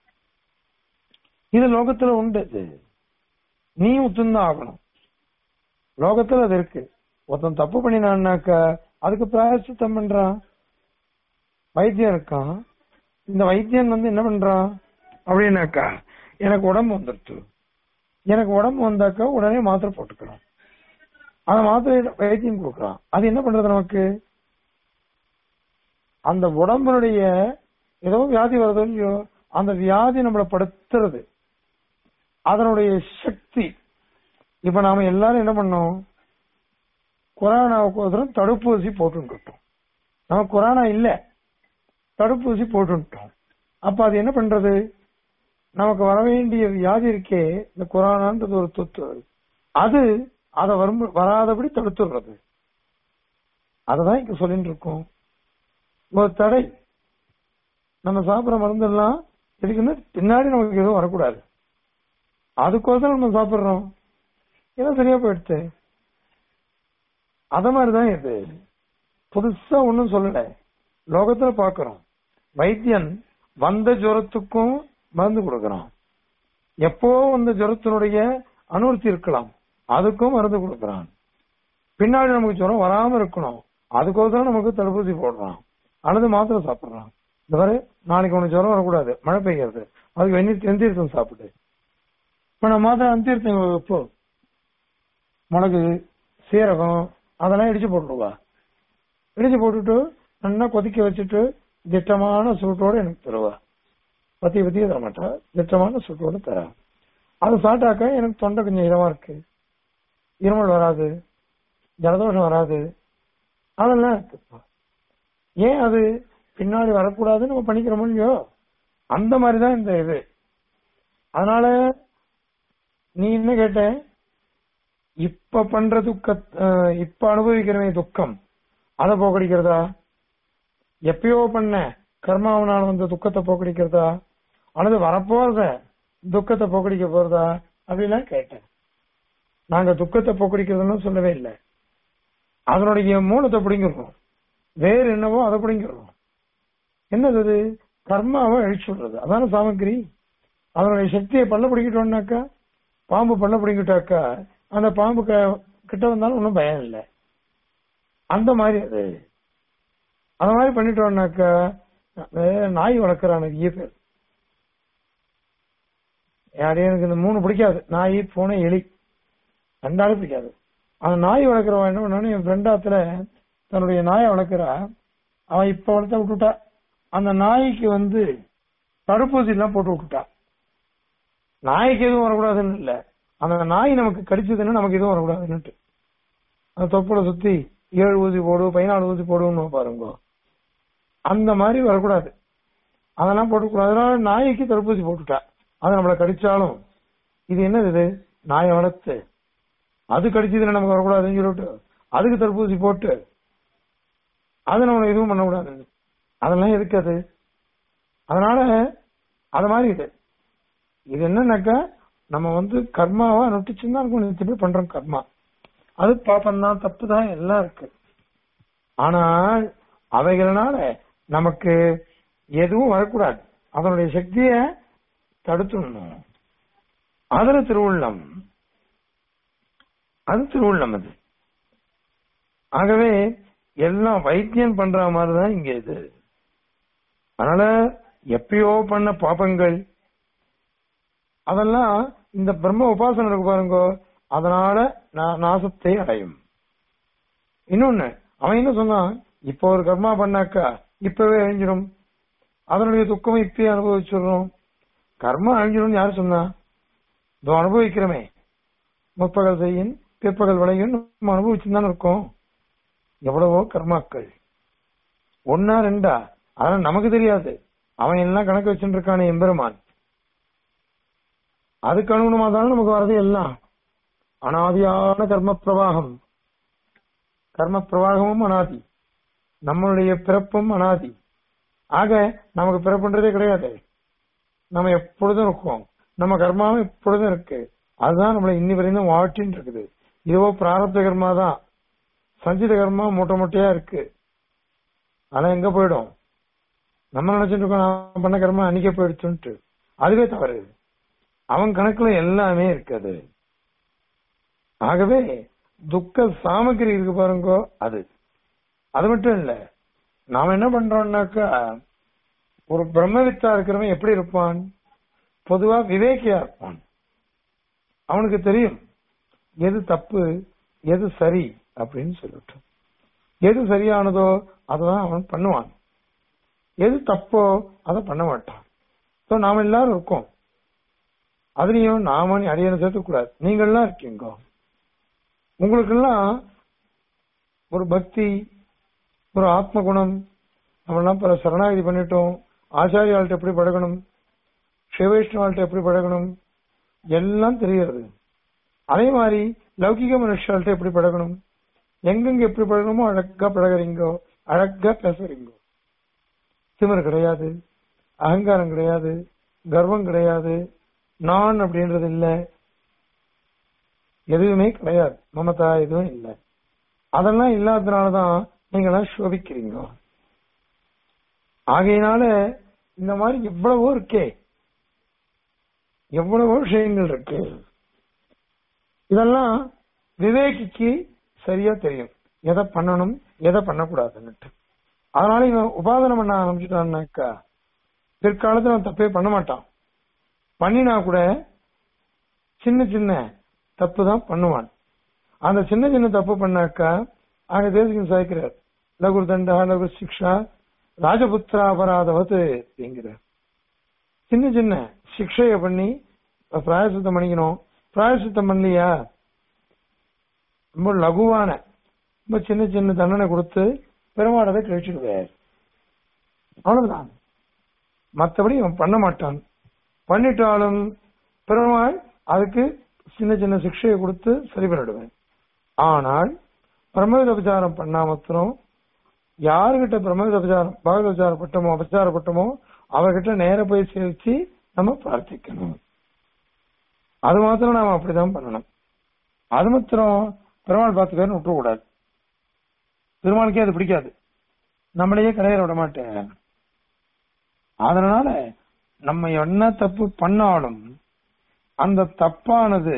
இது லோகத்துல உண்டு அது நீ ஒத்துந்தான் ஆகணும் லோகத்துல அது இருக்கு ஒருத்தன் தப்பு பண்ணினான்னாக்கா அதுக்கு பிராயசித்தம் பண்றான் வைத்தியம் இருக்கான் இந்த வைத்தியன் வந்து என்ன பண்றான் அப்படின்னாக்கா எனக்கு உடம்பு வந்துடுச்சு எனக்கு உடம்பு வந்தாக்கா உடனே மாத்திரை போட்டுக்கிறான் அந்த மாத்திரை வைத்தியம் கொடுக்குறான் அது என்ன பண்றது நமக்கு அந்த உடம்புடைய ஏதோ வியாதி வருதோ இல்லையோ அந்த வியாதி நம்மளை படுத்துறது அதனுடைய சக்தி இப்ப நாம எல்லாரும் என்ன பண்ணோம் கொரோனாவுக்கு ஒருத்தரும் தடுப்பூசி போட்டுட்டோம் நம்ம கொரோனா இல்ல தடுப்பூசி போட்டுட்டோம் அப்ப அது என்ன பண்றது நமக்கு வர வேண்டிய வியாதி இருக்கே இந்த கொரோனான்றது ஒரு தொத்து அது அதை வரும் வராதபடி தடுத்துடுறது அததான் இங்க சொல்லிட்டு இருக்கோம் ஒரு தடை நம்ம சாப்பிடுற மருந்தெல்லாம் எதுக்குன்னு பின்னாடி நமக்கு எதுவும் வரக்கூடாது அதுக்கோசரம் நம்ம சாப்பிடுறோம் ஏதோ சரியா போயிடுச்சு அத மாதிரிதான் இது புதுசா ஒண்ணும் சொல்லல லோகத்துல பாக்குறோம் வைத்தியன் வந்த ஜுரத்துக்கும் மருந்து கொடுக்கறான் எப்போ வந்த ஜுரத்தினுடைய அனுவர்த்தி இருக்கலாம் அதுக்கும் மருந்து கொடுக்கறான் பின்னாடி நமக்கு ஜுரம் வராம இருக்கணும் அதுக்கோசரம் நமக்கு தடுப்பூசி போடுறான் அல்லது மாத்திரை சாப்பிடுறான் இந்த மாதிரி நாளைக்கு உனக்கு ஜுரம் வரக்கூடாது மழை பெய்யறது அதுக்கு வெந்நீர் தெந்தீர்த்தம் சாப்பிடு இப்ப நம்ம மாத்திரை அந்தீர்த்தம் இப்போ மிளகு சீரகம் அதெல்லாம் இடிச்சு போட்டுருவா இடிச்சு போட்டுட்டு நல்லா கொதிக்க வச்சுட்டு திட்டமான சூட்டோட எனக்கு தருவா பத்தி பத்தி தர மாட்டா திட்டமான சூட்டோட தரா அது சாப்பிட்டாக்க எனக்கு தொண்டை கொஞ்சம் இதமா இருக்கு இருமல் வராது ஜலதோஷம் வராது அதெல்லாம் இருக்கு ஏன் அது பின்னாடி வரக்கூடாதுன்னு நம்ம பண்ணிக்கிறோமோ இல்லையோ அந்த மாதிரிதான் இந்த இது அதனால நீ என்ன கேட்ட இப்ப பண்ற துக்க அஹ், இப்ப அனுபவிக்கிறவே துக்கம் அதை போக்கடிக்கிறதா எப்பயோ பண்ண கர்மாவனால வந்த துக்கத்தை போக்கடிக்கிறதா அல்லது வரப்போறத துக்கத்தை போக்கடிக்க போறதா அப்படிலாம் கேட்டேன் நாங்க துக்கத்தை போக்கடிக்கிறதுன்னு சொல்லவே இல்லை அதனுடைய மூலத்தை பிடிங்கிடுறோம் வேறு என்னவோ அதை பிடிங்கிடுறோம் என்னது அது கர்மாவை அழிச்சு விடுறது அதான சாமக்கிரி அதனுடைய சக்தியை பல்ல பிடிக்கிட்டோம்னாக்கா பாம்பு பல்ல பிடிக்கிட்டாக்கா அந்த பாம்பு க- கிட்ட வந்தாலும் ஒன்றும் பயம் இல்லை அந்த மாதிரி அது அந்த மாதிரி பண்ணிட்டோம்னாக்கா அஹ் நாய் வளர்க்குறான் நிறைய பேர் யாரையும் எனக்கு இந்த மூணு பிடிக்காது நாய் பூனை எலி ரெண்டாலும் பிடிக்காது அந்த நாய் வளர்க்குறவன் என்ன பண்ணான்னு என் ஃப்ரெண்டாத்துல தன்னுடைய நாயை வளர்க்குறா அவன் இப்ப வளர்த்த விட்டுட்டா அந்த நாய்க்கு வந்து தடுப்பூசி எல்லாம் போட்டு விட்டுட்டா நாய்க்கு எதுவும் வரக்கூடாதுன்னு இல்ல அந்த நாய் நமக்கு கடிச்சதுன்னு நமக்கு எதுவும் வரக்கூடாதுன்னுட்டு அந்த தொப்புளை சுத்தி ஏழு ஊசி போடு பதினாலு ஊசி போடுன்னு பாருங்க அந்த மாதிரி வரக்கூடாது அதெல்லாம் போட்டுக்கூடாது அதனால நாய்க்கு தடுப்பூசி போட்டுட்டா அது நம்மளை கடிச்சாலும் இது என்னது இது நாயை வளர்த்து அது கடிச்சதுன்னு நமக்கு வரக்கூடாதுன்னு சொல்லிட்டு அதுக்கு தடுப்பூசி போட்டு அது நம்மளை எதுவும் பண்ணக்கூடாது அதெல்லாம் எதுக்கு அதனால அது மாதிரி இது இது என்னன்னாக்கா நம்ம வந்து கர்மாவா நொட்டிச்சுன்னு தான் இருக்கும் நிறுத்தி போய் பண்றோம் கர்மா அது பாப்பம் தான் தப்பு தான் எல்லாம் இருக்கு ஆனால் அவைகள்னால நமக்கு எதுவும் வரக்கூடாது அதனுடைய சக்தியை தடுத்துடணும் அதுல திருவுள்ளம் அது திருவுள்ளம் அது ஆகவே எல்லாம் வைத்தியம் பண்ற மாதிரிதான் இங்க இது அதனால எப்பயோ பண்ண பாப்பங்கள் அதெல்லாம் இந்த பிரம்ம உபாசனை இருக்கு பாருங்க அதனால நா- நாசத்தை அடையும் இன்னொன்னு அவன் என்ன சொன்னான் இப்போ ஒரு கர்மா பண்ணாக்கா இப்பவே அழிஞ்சிடும் அதனுடைய துக்கம் இப்பயே அனுபவிச்சிடுறோம் கர்மா அழிஞ்சிடும் யாரு சொன்னா இதோ அனுபவிக்கிறோமே முற்பகல் செய்யின் பிற்பகல் விளையும் நம்ம அனுபவிச்சுதான் இருக்கோம் எவ்வளவோ கர்மாக்கள் ஒன்னா ரெண்டா அதெல்லாம் நமக்கு தெரியாது அவன் எல்லாம் கணக்கு வச்சுட்டு இருக்கானே எம்பெருமான் அதுக்கு அனுகுணமா தானே நமக்கு வரது எல்லாம் அனாதியான கர்ம பிரவாகம் கர்ம பிரவாகமும் அனாதி நம்மளுடைய பிறப்பும் அனாதி ஆக நமக்கு பிறப்புன்றதே கிடையாது நம்ம எப்பொழுதும் இருக்கோம் நம்ம கர்மாவும் எப்பொழுதும் இருக்கு அதுதான் நம்மளை இன்னி வரையும் வாட்டின்னு இருக்குது இதுவோ பிராரப்த கர்மா தான் சஞ்சித கர்மா மூட்டை மூட்டையா இருக்கு ஆனா எங்க போயிடும் நம்ம நினைச்சிட்டு இருக்கோம் நான் பண்ண கர்மா அன்னைக்கே போயிடுச்சுன்ட்டு அதுவே தவறு அவன் கணக்குல எல்லாமே இருக்குது ஆகவே துக்க சாமகிரி இருக்கு பாருங்க அது அது மட்டும் இல்ல நாம என்ன பண்றோம்னாக்கா ஒரு பிரம்மவித்தா இருக்கிறவன் எப்படி இருப்பான் பொதுவா விவேகியா இருப்பான் அவனுக்கு தெரியும் எது தப்பு எது சரி அப்படின்னு சொல்லிட்டு எது சரியானதோ அதுதான் அவன் பண்ணுவான் எது தப்போ அதை பண்ண மாட்டான் So, நாம எல்லாரும் இருக்கோம் அதுலயும் நாம அடியனை சேர்த்துக்கூடாது நீங்கள்லாம் இருக்கீங்க உங்களுக்கெல்லாம் ஒரு பக்தி ஒரு ஆத்ம குணம் நம்மெல்லாம் பல சரணாகதி பண்ணிட்டோம் ஆச்சாரியாள்கிட்ட எப்படி பழகணும் சிவவைஷ்ணவாள்கிட்ட எப்படி பழகணும் எல்லாம் தெரிகிறது அதே மாதிரி லௌகிக மனுஷாள்கிட்ட எப்படி பழகணும் எங்கெங்க எப்படி பழகணுமோ அழகா பழகுறீங்கோ அழகா பேசுறீங்கோ திமிர் கிடையாது அகங்காரம் கிடையாது கர்வம் கிடையாது நான் அப்படின்றது இல்ல எதுவுமே கிடையாது மமதா எதுவும் இல்லை அதெல்லாம் இல்லாததுனாலதான் நீங்களாம் சோபிக்கிறீங்க ஆகையினால இந்த மாதிரி எவ்வளவோ இருக்கே எவ்வளவோ விஷயங்கள் இருக்கு இதெல்லாம் விவேகிக்கு சரியா தெரியும் எதை பண்ணணும் எதை பண்ணக்கூடாதுன்னுட்டு அதனால இவன் உபாதனம் பண்ண ஆரம்பிச்சுட்டான்னாக்கா பிற்காலத்துல அவன் தப்பே பண்ண மாட்டான் பண்ணினா கூட சின்ன சின்ன தப்பு தான் பண்ணுவான் அந்த சின்ன சின்ன தப்பு பண்ணாக்கா ஆக தேசிகம் சாய்க்கிறார் லகுர் தண்டா லகு சிக்ஷா ராஜபுத்திரா அபராதவத் அப்படிங்கிறார் சின்ன சின்ன சிக்ஷைய பண்ணி பிராயசுத்தம் பண்ணிக்கணும் பிராயசுத்தம் பண்ணலையா ரொம்ப லகுவான ரொம்ப சின்ன சின்ன தண்டனை கொடுத்து பெருமாளதை கழிச்சுடுவார் அவ்வளவுதான் மற்றபடி அவன் பண்ண மாட்டான் பண்ணிட்டாலும் பெருமாள் அதுக்கு சின்ன சின்ன சிக்ஷையை கொடுத்து சரி பண்ணிடுவேன் ஆனால் பிரம்மவித உபச்சாரம் பண்ணா மாத்திரம் யாருகிட்ட பிரம்மவித உபச்சாரம் பகவத் உபச்சாரம் பட்டமோ அபச்சாரப்பட்டமோ அவர்கிட்ட நேர போய் சேவிச்சு நம்ம பிரார்த்திக்கணும் அது மாத்திரம் நாம அப்படிதான் பண்ணணும் அது மாத்திரம் பெருமாள் பார்த்துக்காருன்னு விட்டுறக்கூடாது பெருமாளுக்கே அது பிடிக்காது நம்மளையே கரையற விட மாட்டேன் அதனால நம்ம என்ன தப்பு பண்ணாலும் அந்த தப்பானது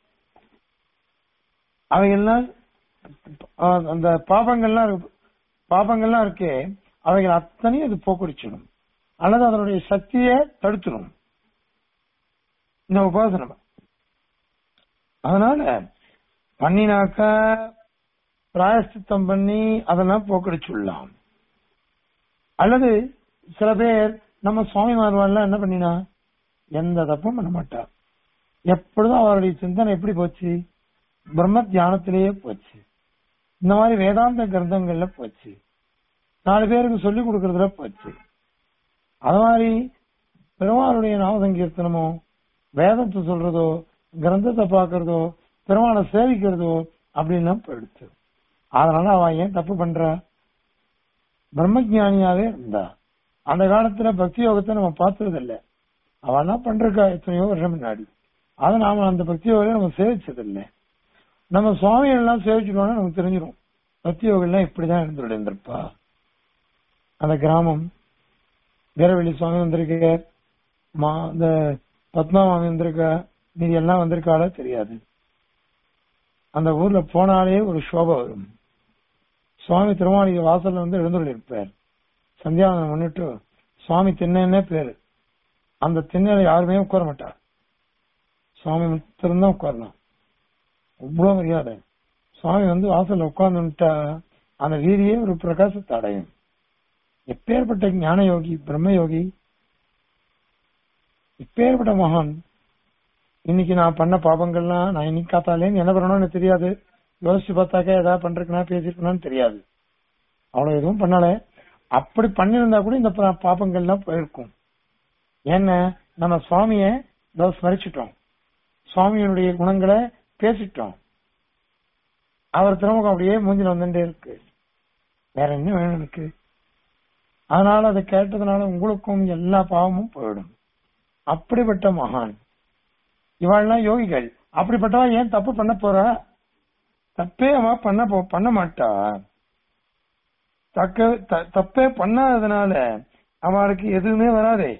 அவைகள்லாம் அஹ், அந்த பாபங்கள்லாம் இருக்கு பாபங்கள்லாம் இருக்கே அவைகள் அத்தனையும் அது போக்கடிச்சிடும் அல்லது அதனுடைய சக்தியை தடுத்துடும் இந்த உபாசனை அதனால பண்ணினாக்க பிராயஷ்சித்தம் பண்ணி அதெல்லாம் போக்கடிச்சுடலாம் அல்லது சில பேர் நம்ம சுவாமி மாறுவாள்லாம் என்ன பண்ணினா எந்த தப்பும் பண்ண மாட்டா எப்பொழுதும் அவருடைய சிந்தனை எப்படி போச்சு பிரம்ம தியானத்திலேயே போச்சு இந்த மாதிரி வேதாந்த கிரந்தங்கள்ல போச்சு நாலு பேருக்கு சொல்லி கொடுக்கறதுல போச்சு அது மாதிரி பெருமாளுடைய நாம சங்கீர்த்தனமோ வேதத்தை சொல்றதோ கிரந்தத்தை பார்க்கறதோ பெருமாளை சேவிக்கிறதோ அப்படின்லாம் போயிடுச்சு அதனால அவ ஏன் தப்பு பண்றா பிரம்மஜானியாவே இருந்தா அந்த காலத்துல பக்தி யோகத்தை நம்ம பார்த்தது இல்ல அவ என்ன பண்றக்கா எத்தனையோ வருஷம் முன்னாடி அதை நாம அந்த பக்தி யோகத்தை நம்ம சேவிச்சது இல்ல நம்ம சுவாமிகள் எல்லாம் சேவிச்சிட்டோம்னா நமக்கு தெரிஞ்சிடும் பக்தி யோகம் எல்லாம் இப்படிதான் இருந்துட்டு இருந்திருப்பா அந்த கிராமம் வீரவெளி சுவாமி வந்திருக்கார் மா இந்த பத்மா மாமி வந்திருக்கா மீதி எல்லாம் வந்திருக்காளோ தெரியாது அந்த ஊர்ல போனாலே ஒரு சோபை வரும் சுவாமி திருமாளிகை வாசல்ல வந்து எழுந்துள்ள இருப்பார் சந்தியாவனம் முன்னிட்டு சுவாமி திண்ணே பேரு அந்த திண்ணையில யாருமே உட்கார மாட்டார் சுவாமி மட்டும்தான் உட்காரலாம் அவ்வளவு மரியாதை சுவாமி வந்து வாசல்ல உட்கார்ந்துட்டா அந்த வீதியே ஒரு பிரகாசத்தை அடையும் எப்பேற்பட்ட ஞான யோகி பிரம்ம யோகி இப்பேற்பட்ட மகான் இன்னைக்கு நான் பண்ண பாபங்கள்லாம் நான் இன்னைக்கு காத்தாலேன்னு என்ன பண்ணணும்னு தெரியாது யோசிச்சு பார்த்தாக்க ஏதாவது பண்றதுக்குனா பேசிருக்கணும்னு தெரியாது அவ்வளவு எதுவும் பண்ணல அப்படி பண்ணிருந்தா கூட இந்த பா- பாபங்கள்லாம் போயிருக்கும் ஏன்னா நம்ம சுவாமிய இதோ ஸ்மரிச்சிட்டோம் சுவாமியினுடைய குணங்களை பேசிட்டோம் அவர் திருமுகம் அப்படியே மூஞ்சில வந்துட்டே இருக்கு வேற என்ன வேணும் இருக்கு அதனால அதை கேட்டதுனால உங்களுக்கும் எல்லா பாவமும் போயிடும் அப்படிப்பட்ட மகான் இவாள்லாம் யோகிகள் அப்படிப்பட்டவா ஏன் தப்பு பண்ண போறா தப்பே அவ பண்ண போ- பண்ண மாட்டா தக்க த- தப்பே பண்ணாததுனால அவளுக்கு எதுவுமே வராதே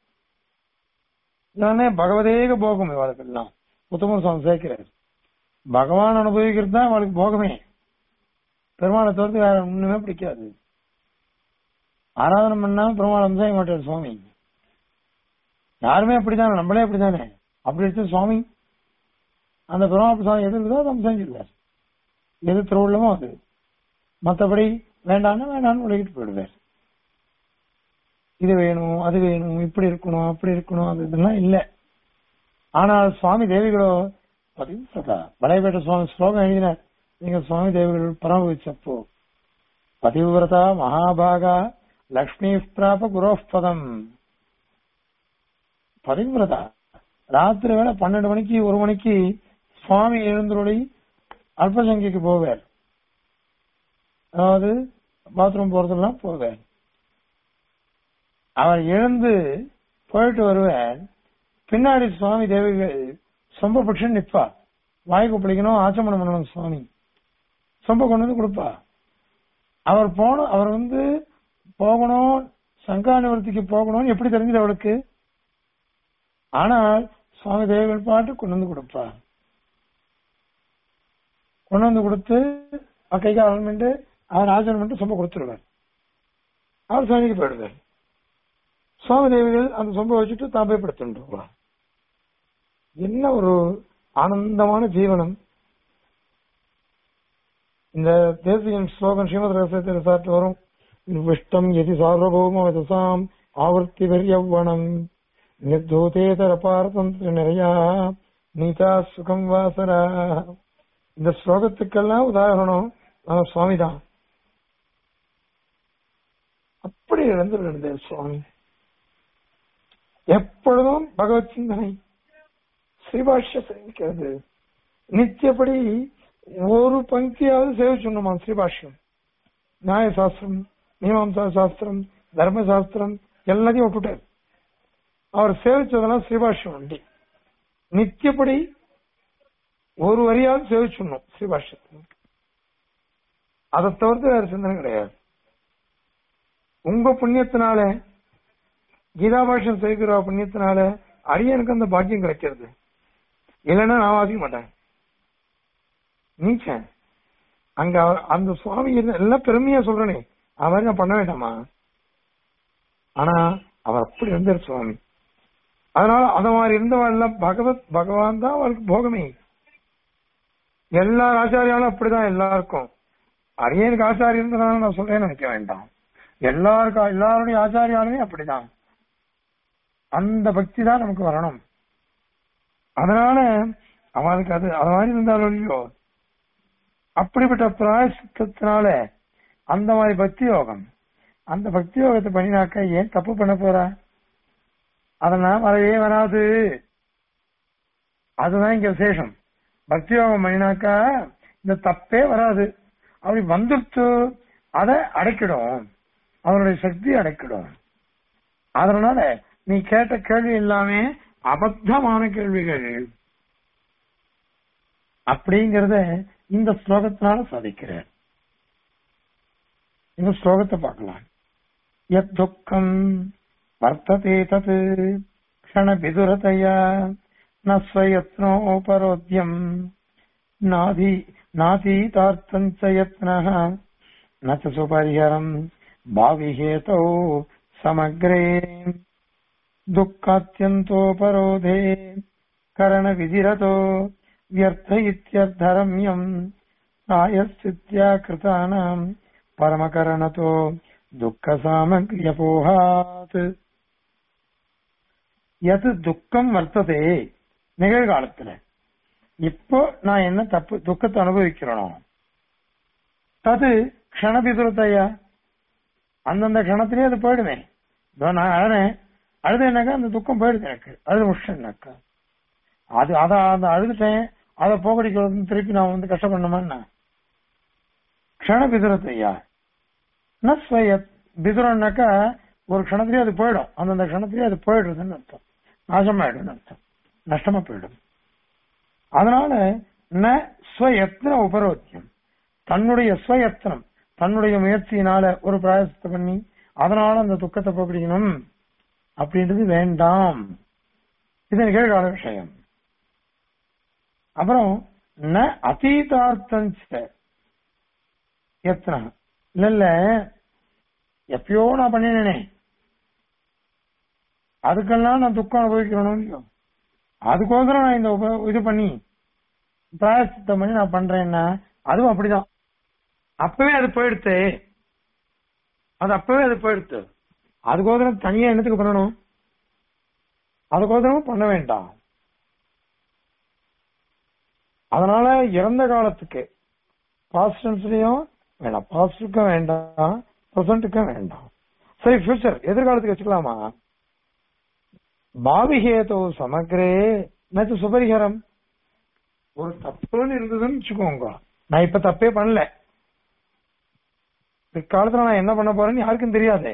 இதானே பகவதேக போகம் இவளுக்கெல்லாம் உத்தம சுவாமி சேர்க்கிறார் பகவான் அனுபவிக்கிறது தான் அவளுக்கு போகமே பெருமாளை தவிர்த்து வேற ஒண்ணுமே பிடிக்காது ஆராதனை பண்ணாம பெருமாள் அம்சாய மாட்டார் சுவாமி யாருமே அப்படித்தானே நம்மளே அப்படித்தானே அப்படி எடுத்து சுவாமி அந்த பெருமாள் சுவாமி எது இருக்குதோ அதை அம்சாஞ்சிருவார் எது திருவுள்ளமோ அது மத்தபடி வேண்டாம்னா வேண்டாம்னு விலகிட்டு போயிடுவார் இது வேணும் அது வேணும் இப்படி இருக்கணும் அப்படி இருக்கணும் அது இதெல்லாம் இல்ல ஆனால் சுவாமி தேவிகளோ பதிவிரதா வளையபேட்ட சுவாமி ஸ்லோகம் எழுதினார் நீங்க சுவாமி தேவிகள் பரமவிச்சப்போ பதிவிரதா மகாபாகா லக்ஷ்மி பிராப குரோப்பதம் பதிவிரதா ராத்திரி வேலை பன்னெண்டு மணிக்கு ஒரு மணிக்கு சுவாமி எழுந்தருளி அல்பசங்கிக்கு போவார் அதாவது பாத்ரூம் போறதெல்லாம் போவார் அவர் எழுந்து போயிட்டு வருவார் பின்னாடி சுவாமி தேவிகள் சொம்ப பட்சம் நிப்பா வாய் குப்பிடிக்கணும் ஆச்சமனம் பண்ணணும் சுவாமி சொம்ப கொண்டு வந்து கொடுப்பா அவர் போன அவர் வந்து போகணும் சங்கா நிவர்த்திக்கு போகணும்னு எப்படி தெரிஞ்சது அவளுக்கு ஆனால் சுவாமி தேவிகள் பாட்டு கொண்டு வந்து கொடுப்பா கொண்டு வந்து கொடுத்து கை காலம் பண்ணிட்டு அவர் ஆச்சரணம் பண்ணிட்டு சொம்ப கொடுத்துருவார் அவர் சுவாமிக்கு போயிடுவார் சுவாமி தேவிகள் அந்த சொம்ப வச்சுட்டு தான் போய் படுத்துட்டு என்ன ஒரு ஆனந்தமான ஜீவனம் இந்த தேசியன் ஸ்லோகம் ஸ்ரீமத் ரகசியத்தில் சாட்டு வரும் விஷ்டம் எதி சார்வபௌம வதசாம் ஆவர்த்தி வெறியவனம் நிர்தூதேதர பாரதந்திர நிறையா நீதா சுகம் வாசரா இந்த ஸ்லோகத்துக்கெல்லாம் உதாரணம் நம்ம சுவாமி தான் அப்படி இழந்து சுவாமி எப்பொழுதும் பகவத் சிந்தனை ஸ்ரீபாஷ்ய சேவிக்கிறது நித்தியப்படி ஒரு பங்கியாவது சேவிச்சுடணுமா ஸ்ரீபாஷ்யம் நியாய சாஸ்திரம் மீமாம்சா சாஸ்திரம் தர்ம சாஸ்திரம் எல்லாத்தையும் விட்டுட்டார் அவர் சேவிச்சதெல்லாம் ஸ்ரீபாஷ்யம் உண்டு நித்தியப்படி ஒரு வரியாவது சேவிச்சுடணும் ஸ்ரீபாஷ்யத்தை அதை தவிர்த்து வேற சிந்தனை கிடையாது உங்க புண்ணியத்தினால கீதாபாஷம் செய்கிற புண்ணியத்தினால அரியனுக்கு அந்த பாக்கியம் கிடைக்கிறது இல்லைன்னா நான் வாசிக்க மாட்டேன் நீச்சன் அங்க அவர்- அந்த சுவாமி இருந்த எல்லாம் பெருமையா சொல்றனே அவர் நான் பண்ண வேண்டாமா ஆனா அவர் அப்படி இருந்தார் சுவாமி அதனால அத மாதிரி இருந்தவன் எல்லாம் பகவத் பகவான் தான் அவருக்கு போகமே எல்லா ஆச்சாரியாலும் அப்படிதான் எல்லாருக்கும் அரியனுக்கு ஆச்சாரியம் இருந்ததுனால நான் சொல்றேன்னு நினைக்க வேண்டாம் எல்லாருக்கும் எல்லாருடைய ஆச்சாரியாலுமே அப்படிதான் அந்த பக்தி தான் நமக்கு வரணும் அதனால அவனுக்கு அது அது மாதிரி இருந்தாலும் இல்லையோ அப்படிப்பட்ட பிராயசித்தத்தினால அந்த மாதிரி பக்தி யோகம் அந்த பக்தி யோகத்தை பண்ணினாக்க ஏன் தப்பு பண்ண போறா அதெல்லாம் வரவே வராது அதுதான் இங்க விசேஷம் பக்தி யோகம் பண்ணினாக்கா இந்த தப்பே வராது அப்படி வந்துட்டு அதை அடைக்கிடும் அவனுடைய சக்தி அடைக்கிடும் அதனால நீ கேட்ட கேள்வி எல்லாமே அபத்தமான கேள்விகள் அப்படிங்கறத இந்த ஸ்லோகத்தினால சாதிக்கிறார் இந்த ஸ்லோகத்தை பார்க்கலாம் யத் துக்கம் வர்த்ததே தத் க்ஷண விதுரதையா ந ஸ்வயத்னோபரோத்யம் நாதி நாதீதார்த்தம் ச யத்னः न च सुपरिहरम् भाविहेतौ समग्रे दुःखात्यन्तोपरोधे करणविधिरतो व्यर्थ इत्यर्थरम्यम् प्रायश्चित्या कृतानाम् परमकरणतो दुःखसामग्र्यपोहात् எது துக்கம் வர்த்ததே நிகழ்காலத்துல இப்போ நான் என்ன தப்பு துக்கத்தை அனுபவிக்கிறனோ தது க்ஷணபிதுரத்தையா அந்தந்த க்ஷணத்திலே அது போயிடுமே இதோ நான் அழறேன் அழுதுனாக்கா அந்த துக்கம் போயிடுது எனக்கு அழுது முடிச்சேன்னாக்கா அது அத அந்த அழுதுட்டேன் அதை போகடிக்கிறது திருப்பி நான் வந்து கஷ்டப்படணுமா க்ஷண பிதுரத்தையா நஸ்வய பிதுரன்னாக்கா ஒரு க்ஷணத்திலே அது போயிடும் அந்தந்த க்ஷணத்திலே அது போயிடுறதுன்னு அர்த்தம் நாசமாயிடும்னு அர்த்தம் நஷ்டமா போயிடும் அதனால ந ஸ்வயத்ன உபரோத்தியம் தன்னுடைய ஸ்வயத்தனம் தன்னுடைய முயற்சியினால ஒரு பிரயாசத்தை பண்ணி அதனால அந்த துக்கத்தை போக்கடிக்கணும் அப்படின்றது வேண்டாம் இது நிகழ்கால விஷயம் அப்புறம் ந அதீதார்த்தஞ்ச எத்தனை இல்ல இல்ல எப்பயோ நான் பண்ணினேனே அதுக்கெல்லாம் நான் துக்கம் அனுபவிக்கிறணும் இல்லையோ அதுக்கோசரம் நான் இந்த உப- இது பண்ணி பிராயசித்தம் பண்ணி நான் பண்றேன்னா அதுவும் அப்படிதான் அப்பவே அது போயிடுத்து அது அப்பவே அது போயிடுத்து அதுக்கோசரம் தனியா என்னத்துக்கு பண்ணணும் அதுக்கோசரமும் பண்ண வேண்டாம் அதனால இறந்த காலத்துக்கு பாஸ்டன்ஸ்லயும் வேண்டாம் பாஸ்டுக்கும் வேண்டாம் ப்ரெசன்ட்டுக்கும் வேண்டாம் சரி ஃபியூச்சர் எதிர்காலத்துக்கு வச்சுக்கலாமா பாவிகேதோ சமக்ரே நச்சு சுபரிகரம் ஒரு தப்புன்னு இருந்ததுன்னு வச்சுக்கோங்க நான் இப்ப தப்பே பண்ணல பிற்காலத்துல நான் என்ன பண்ண போறேன்னு யாருக்கும் தெரியாதே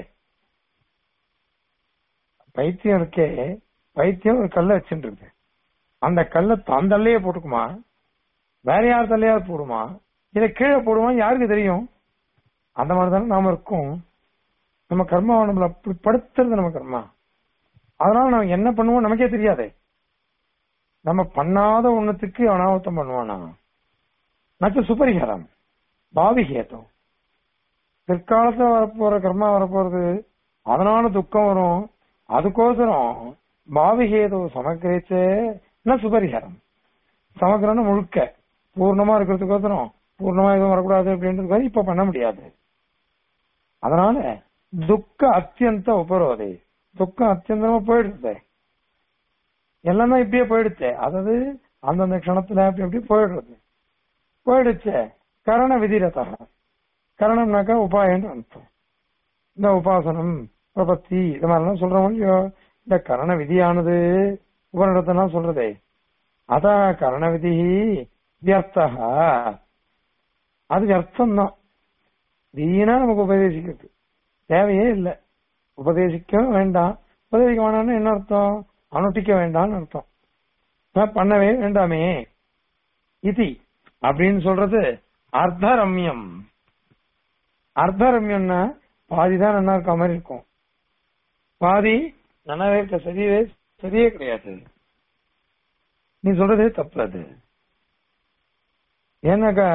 பைத்தியம் இருக்கே பைத்தியம் ஒரு கல்லை வச்சுட்டு இருக்கு அந்த கல்லை தான் தள்ளையே போட்டுக்குமா வேற யார் தள்ளையாவது போடுமா இத கீழே போடுவான் யாருக்கு தெரியும் அந்த மாதிரி தானே நாம இருக்கோம் நம்ம கர்மாவை நம்மள அப்படி படுத்துறது நம்ம கர்மா அதனால நம்ம என்ன பண்ணுவோம் நமக்கே தெரியாதே நம்ம பண்ணாத ஒண்ணுத்துக்கு அனாவத்தம் பண்ணுவானா நச்ச சுபரிகாரம் பாவிகேதம் பிற்காலத்துல வரப்போற கர்மா வரப்போறது அதனால துக்கம் வரும் அதுக்கோசரம் பாவிகேதோ சமக்கிரேச்சே என்ன சுபரிகாரம் சமக்கிரம்னு முழுக்க பூர்ணமா இருக்கிறதுக்கோசரம் பூர்ணமா எதுவும் வரக்கூடாது அப்படின்றது இப்ப பண்ண முடியாது அதனால துக்க அத்தியந்த உபரோதே துக்கம் அத்தியந்தமா போயிடுது எல்லாம் தான் இப்படியே போயிடுச்சு அதாவது அந்தந்த க்ஷணத்துல அப்படி அப்படி போயிடுறது போயிடுச்சு கரண விதிரதா கரணம்னாக்கா உபாயம்னு அர்த்தம் இந்த உபாசனம் பிரபத்தி இது மாதிரிலாம் சொல்றோம் இல்லையோ இந்த கரண விதியானது உபனிடத்தெல்லாம் சொல்றதே அதா கரண விதி வியர்த்தா அது வியர்த்தம் தான் வீணா நமக்கு உபதேசிக்கிறது தேவையே இல்லை உபதேசிக்க வேண்டாம் உபதேசிக்க வேண்டாம்னு என்ன அர்த்தம் அனுஷ்டிக்க வேண்டாம்னு அர்த்தம் நான் பண்ணவே வேண்டாமே இதி அப்படின்னு சொல்றது அர்த்தரம்யம் அர்த்தரம்யம்னா பாதி தான் நல்லா இருக்க மாதிரி இருக்கும் பாதி நல்லாவே இருக்க சரியே சரியே கிடையாது நீ சொல்றதே தப்பு அது ஏன்னாக்கா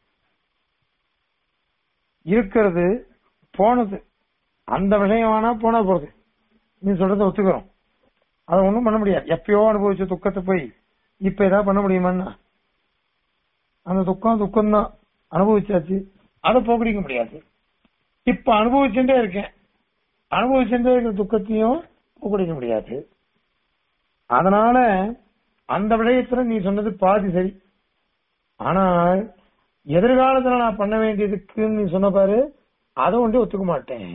இருக்கிறது போனது அந்த விஷயம் வேணா போனா போகுது நீ சொல்றத ஒத்துக்கிறோம் அதை ஒண்ணும் பண்ண முடியாது எப்பயோ அனுபவிச்ச துக்கத்தை போய் இப்ப ஏதாவது பண்ண முடியுமான்னா அந்த துக்கம் துக்கம் தான் அனுபவிச்சாச்சு அதை போக்கடிக்க முடியாது இப்ப அனுபவிச்சுட்டே இருக்கேன் அனுபவிச்சுட்டே இருக்கிற துக்கத்தையும் போக்கடிக்க முடியாது அதனால அந்த விடயத்துல நீ சொன்னது பாதி சரி ஆனால் எதிர்காலத்துல நான் பண்ண வேண்டியதுக்கு நீ சொன்ன பாரு அதை ஒன்றே ஒத்துக்க மாட்டேன்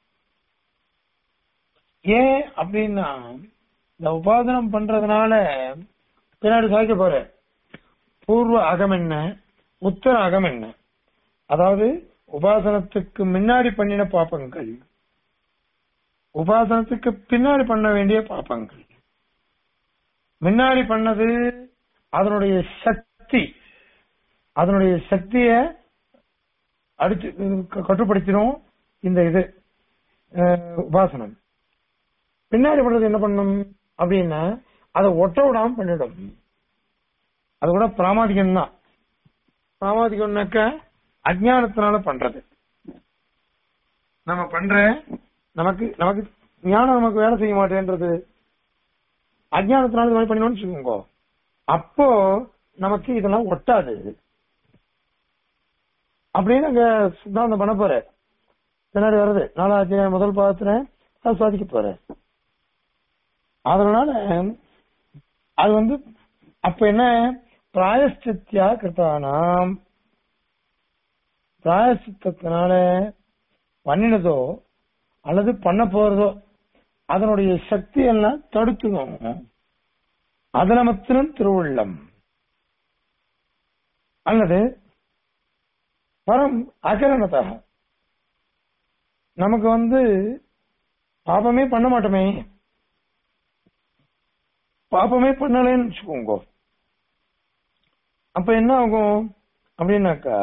ஏன் அப்படின்னா இந்த உபாசனம் பண்றதுனால பின்னாடி சாய்க்க போற பூர்வ அகம் என்ன உத்தர அகம் என்ன அதாவது உபாசனத்துக்கு முன்னாடி பண்ணின பாப்பங்கள் உபாசனத்துக்கு பின்னாடி பண்ண வேண்டிய பாப்பங்கள் முன்னாடி பண்ணது அதனுடைய சக்தி அதனுடைய சக்திய அடிச்சு க- கட்டுப்படுத்திடும் இந்த இது அஹ், உபாசனம் பின்னாடி பண்றது என்ன பண்ணும் அப்படின்னா அதை ஒட்ட விடாம பண்ணிடும் அது கூட பிராமாதிகம் தான் பிராமாதிகம்னாக்க அஜ்ஞானத்தினால பண்றது நம்ம பண்ற நமக்கு நமக்கு ஞானம் நமக்கு வேலை செய்ய மாட்டேன்றது அஜ்ஞானத்தினால இது மாதிரி பண்ணினோம்னு வச்சுக்கோங்க அப்போ நமக்கு இதெல்லாம் ஒட்டாது அப்படின்னு அங்க சித்தாந்தம் பண்ண போற பின்னாடி வருது நாலாவது முதல் பாகத்துல அது சாதிக்க போற அதனால அது வந்து அப்ப என்ன பிராயஷ்டித்யா கிருத்தானாம் பிராயஷ்டித்தத்தினால பண்ணினதோ அல்லது பண்ண போறதோ அதனுடைய சக்தி எல்லாம் தடுத்துடும் அதுல மாத்திரம் திருவுள்ளம் அல்லது பரம் அகரணதாக நமக்கு வந்து பாபமே பண்ண மாட்டோமே பாபமே பண்ணலைன்னு வச்சுக்கோங்க அப்ப என்ன ஆகும் அப்படின்னாக்கா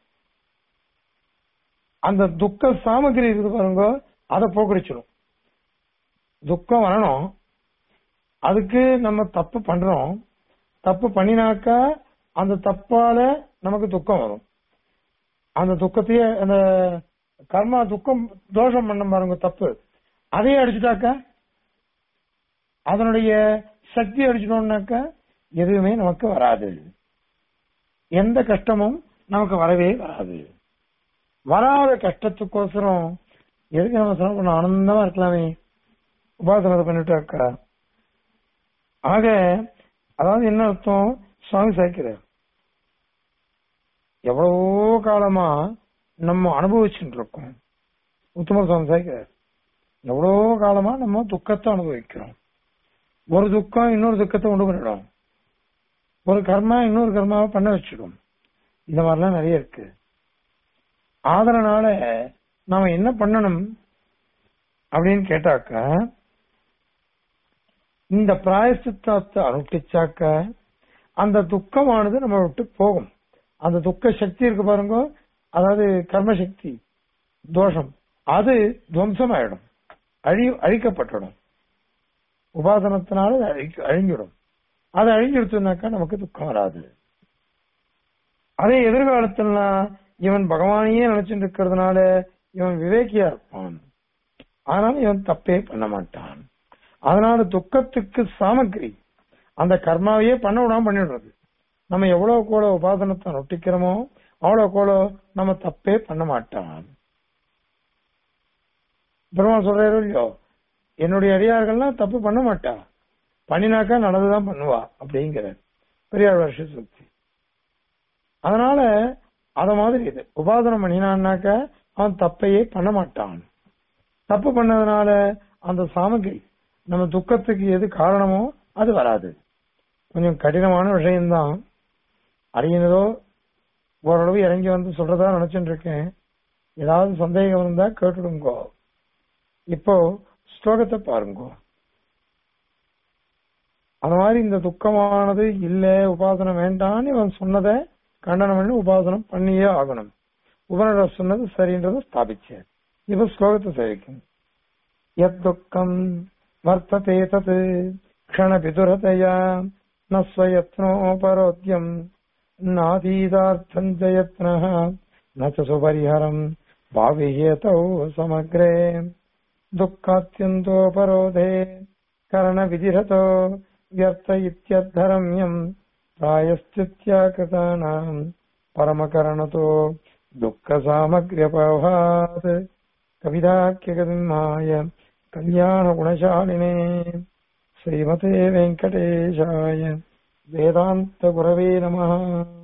அந்த துக்க சாமகிரி இருக்குது பாருங்க அதை போக்கடிச்சிடும் துக்கம் வரணும் அதுக்கு நம்ம தப்பு பண்றோம் தப்பு பண்ணினாக்கா அந்த தப்பால நமக்கு துக்கம் வரும் அந்த துக்கத்தையே அந்த கர்மா துக்கம் தோஷம் பண்ண பாருங்க தப்பு அதையே அடிச்சுட்டாக்கா அதனுடைய சக்தி அடிச்சிட்டோம்னாக்கா எதுவுமே நமக்கு வராது எந்த கஷ்டமும் நமக்கு வரவே வராது வராத கஷ்டத்துக்கோசரம் எதுக்கு நம்ம சிரமம் பண்ண ஆனந்தமா இருக்கலாமே உபாசனத்தை பண்ணிட்டாக்கா ஆக அதாவது என்ன அர்த்தம் சுவாமி சாய்க்கிறார் எவ்வளவோ காலமா நம்ம அனுபவிச்சுட்டு இருக்கோம் உத்தம சுவாமி சாய்க்கிறார் எவ்வளவோ காலமா நம்ம துக்கத்தை அனுபவிக்கிறோம் ஒரு துக்கம் இன்னொரு துக்கத்தை உண்டு பண்ணிடும் ஒரு கர்மா இன்னொரு கர்மாவை பண்ண வச்சிடும் இந்த மாதிரிலாம் நிறைய இருக்கு அதனால நாம என்ன பண்ணணும் அப்படின்னு கேட்டாக்கா இந்த பிராயசித்தத்தை அனுஷ்டிச்சாக்க அந்த துக்கமானது நம்ம விட்டு போகும் அந்த துக்க சக்தி இருக்கு பாருங்க அதாவது கர்ம சக்தி தோஷம் அது துவம்சமாயிடும் அழி அழிக்கப்பட்டுடும் உபாசனத்தினால அது அழி- அழிஞ்சிடும் அது அழிஞ்சிடுச்சுனாக்கா நமக்கு துக்கம் வராது அதே எதிர்காலத்துலாம் இவன் பகவானையே நினைச்சிட்டு இருக்கிறதுனால இவன் விவேக்கியா இருப்பான் ஆனால் இவன் தப்பே பண்ண மாட்டான் அதனால துக்கத்துக்கு சாமக்கிரி அந்த கர்மாவையே பண்ண விடாம பண்ணிடுறது நம்ம எவ்வளவு கூட உபாசனத்தை நொட்டிக்கிறோமோ அவ்வளவு கூட நம்ம தப்பே பண்ண மாட்டான் பிரம்மா சொல்றாரு இல்லையோ என்னுடைய அடியார்கள்லாம் தப்பு பண்ண மாட்டா பண்ணினாக்கா நல்லதுதான் பண்ணுவா அப்படிங்கிற பெரியார் வருஷ சுத்தி அதனால அத மாதிரி இது உபாசனம் பண்ணினான்னாக்க அவன் தப்பையே பண்ண மாட்டான் தப்பு பண்ணதுனால அந்த சாமகிரி நம்ம துக்கத்துக்கு எது காரணமோ அது வராது கொஞ்சம் கடினமான விஷயம்தான் அறியினதோ ஓரளவு இறங்கி வந்து சொல்றதா நினைச்சுட்டு இருக்கேன் ஏதாவது சந்தேகம் இருந்தா கேட்டுடுங்கோ இப்போ ஸ்லோகத்தை பாருங்க அந்த மாதிரி இந்த துக்கமானது இல்ல உபாசனம் வேண்டான்னு இவன் சொன்னதை கண்டனம் பண்ணி உபாசனம் பண்ணியே ஆகணும் உபனட சொன்னது சரின்றதை ஸ்தாபிச்சார் இப்ப ஸ்லோகத்தை சேவிக்கும் எத் துக்கம் वर्तते तत् क्षणपितुरतया न स्वयत्नोपरोध्यम् नातीतार्थम् च यत्नः न च सुपरिहरम् भाविहेतौ समग्रे दुःखात्यन्तोपरोधे करणविधिरतो व्यर्थ इत्यद्धरम्यम् प्रायश्चित्याकृतानाम् परमकरणतो दुःखसामग्र्यपभात् कविदाख्यगतिमाय कल्याणगुणशालिने श्रीमते वेङ्कटेशाय वेदान्तगुरवे नमः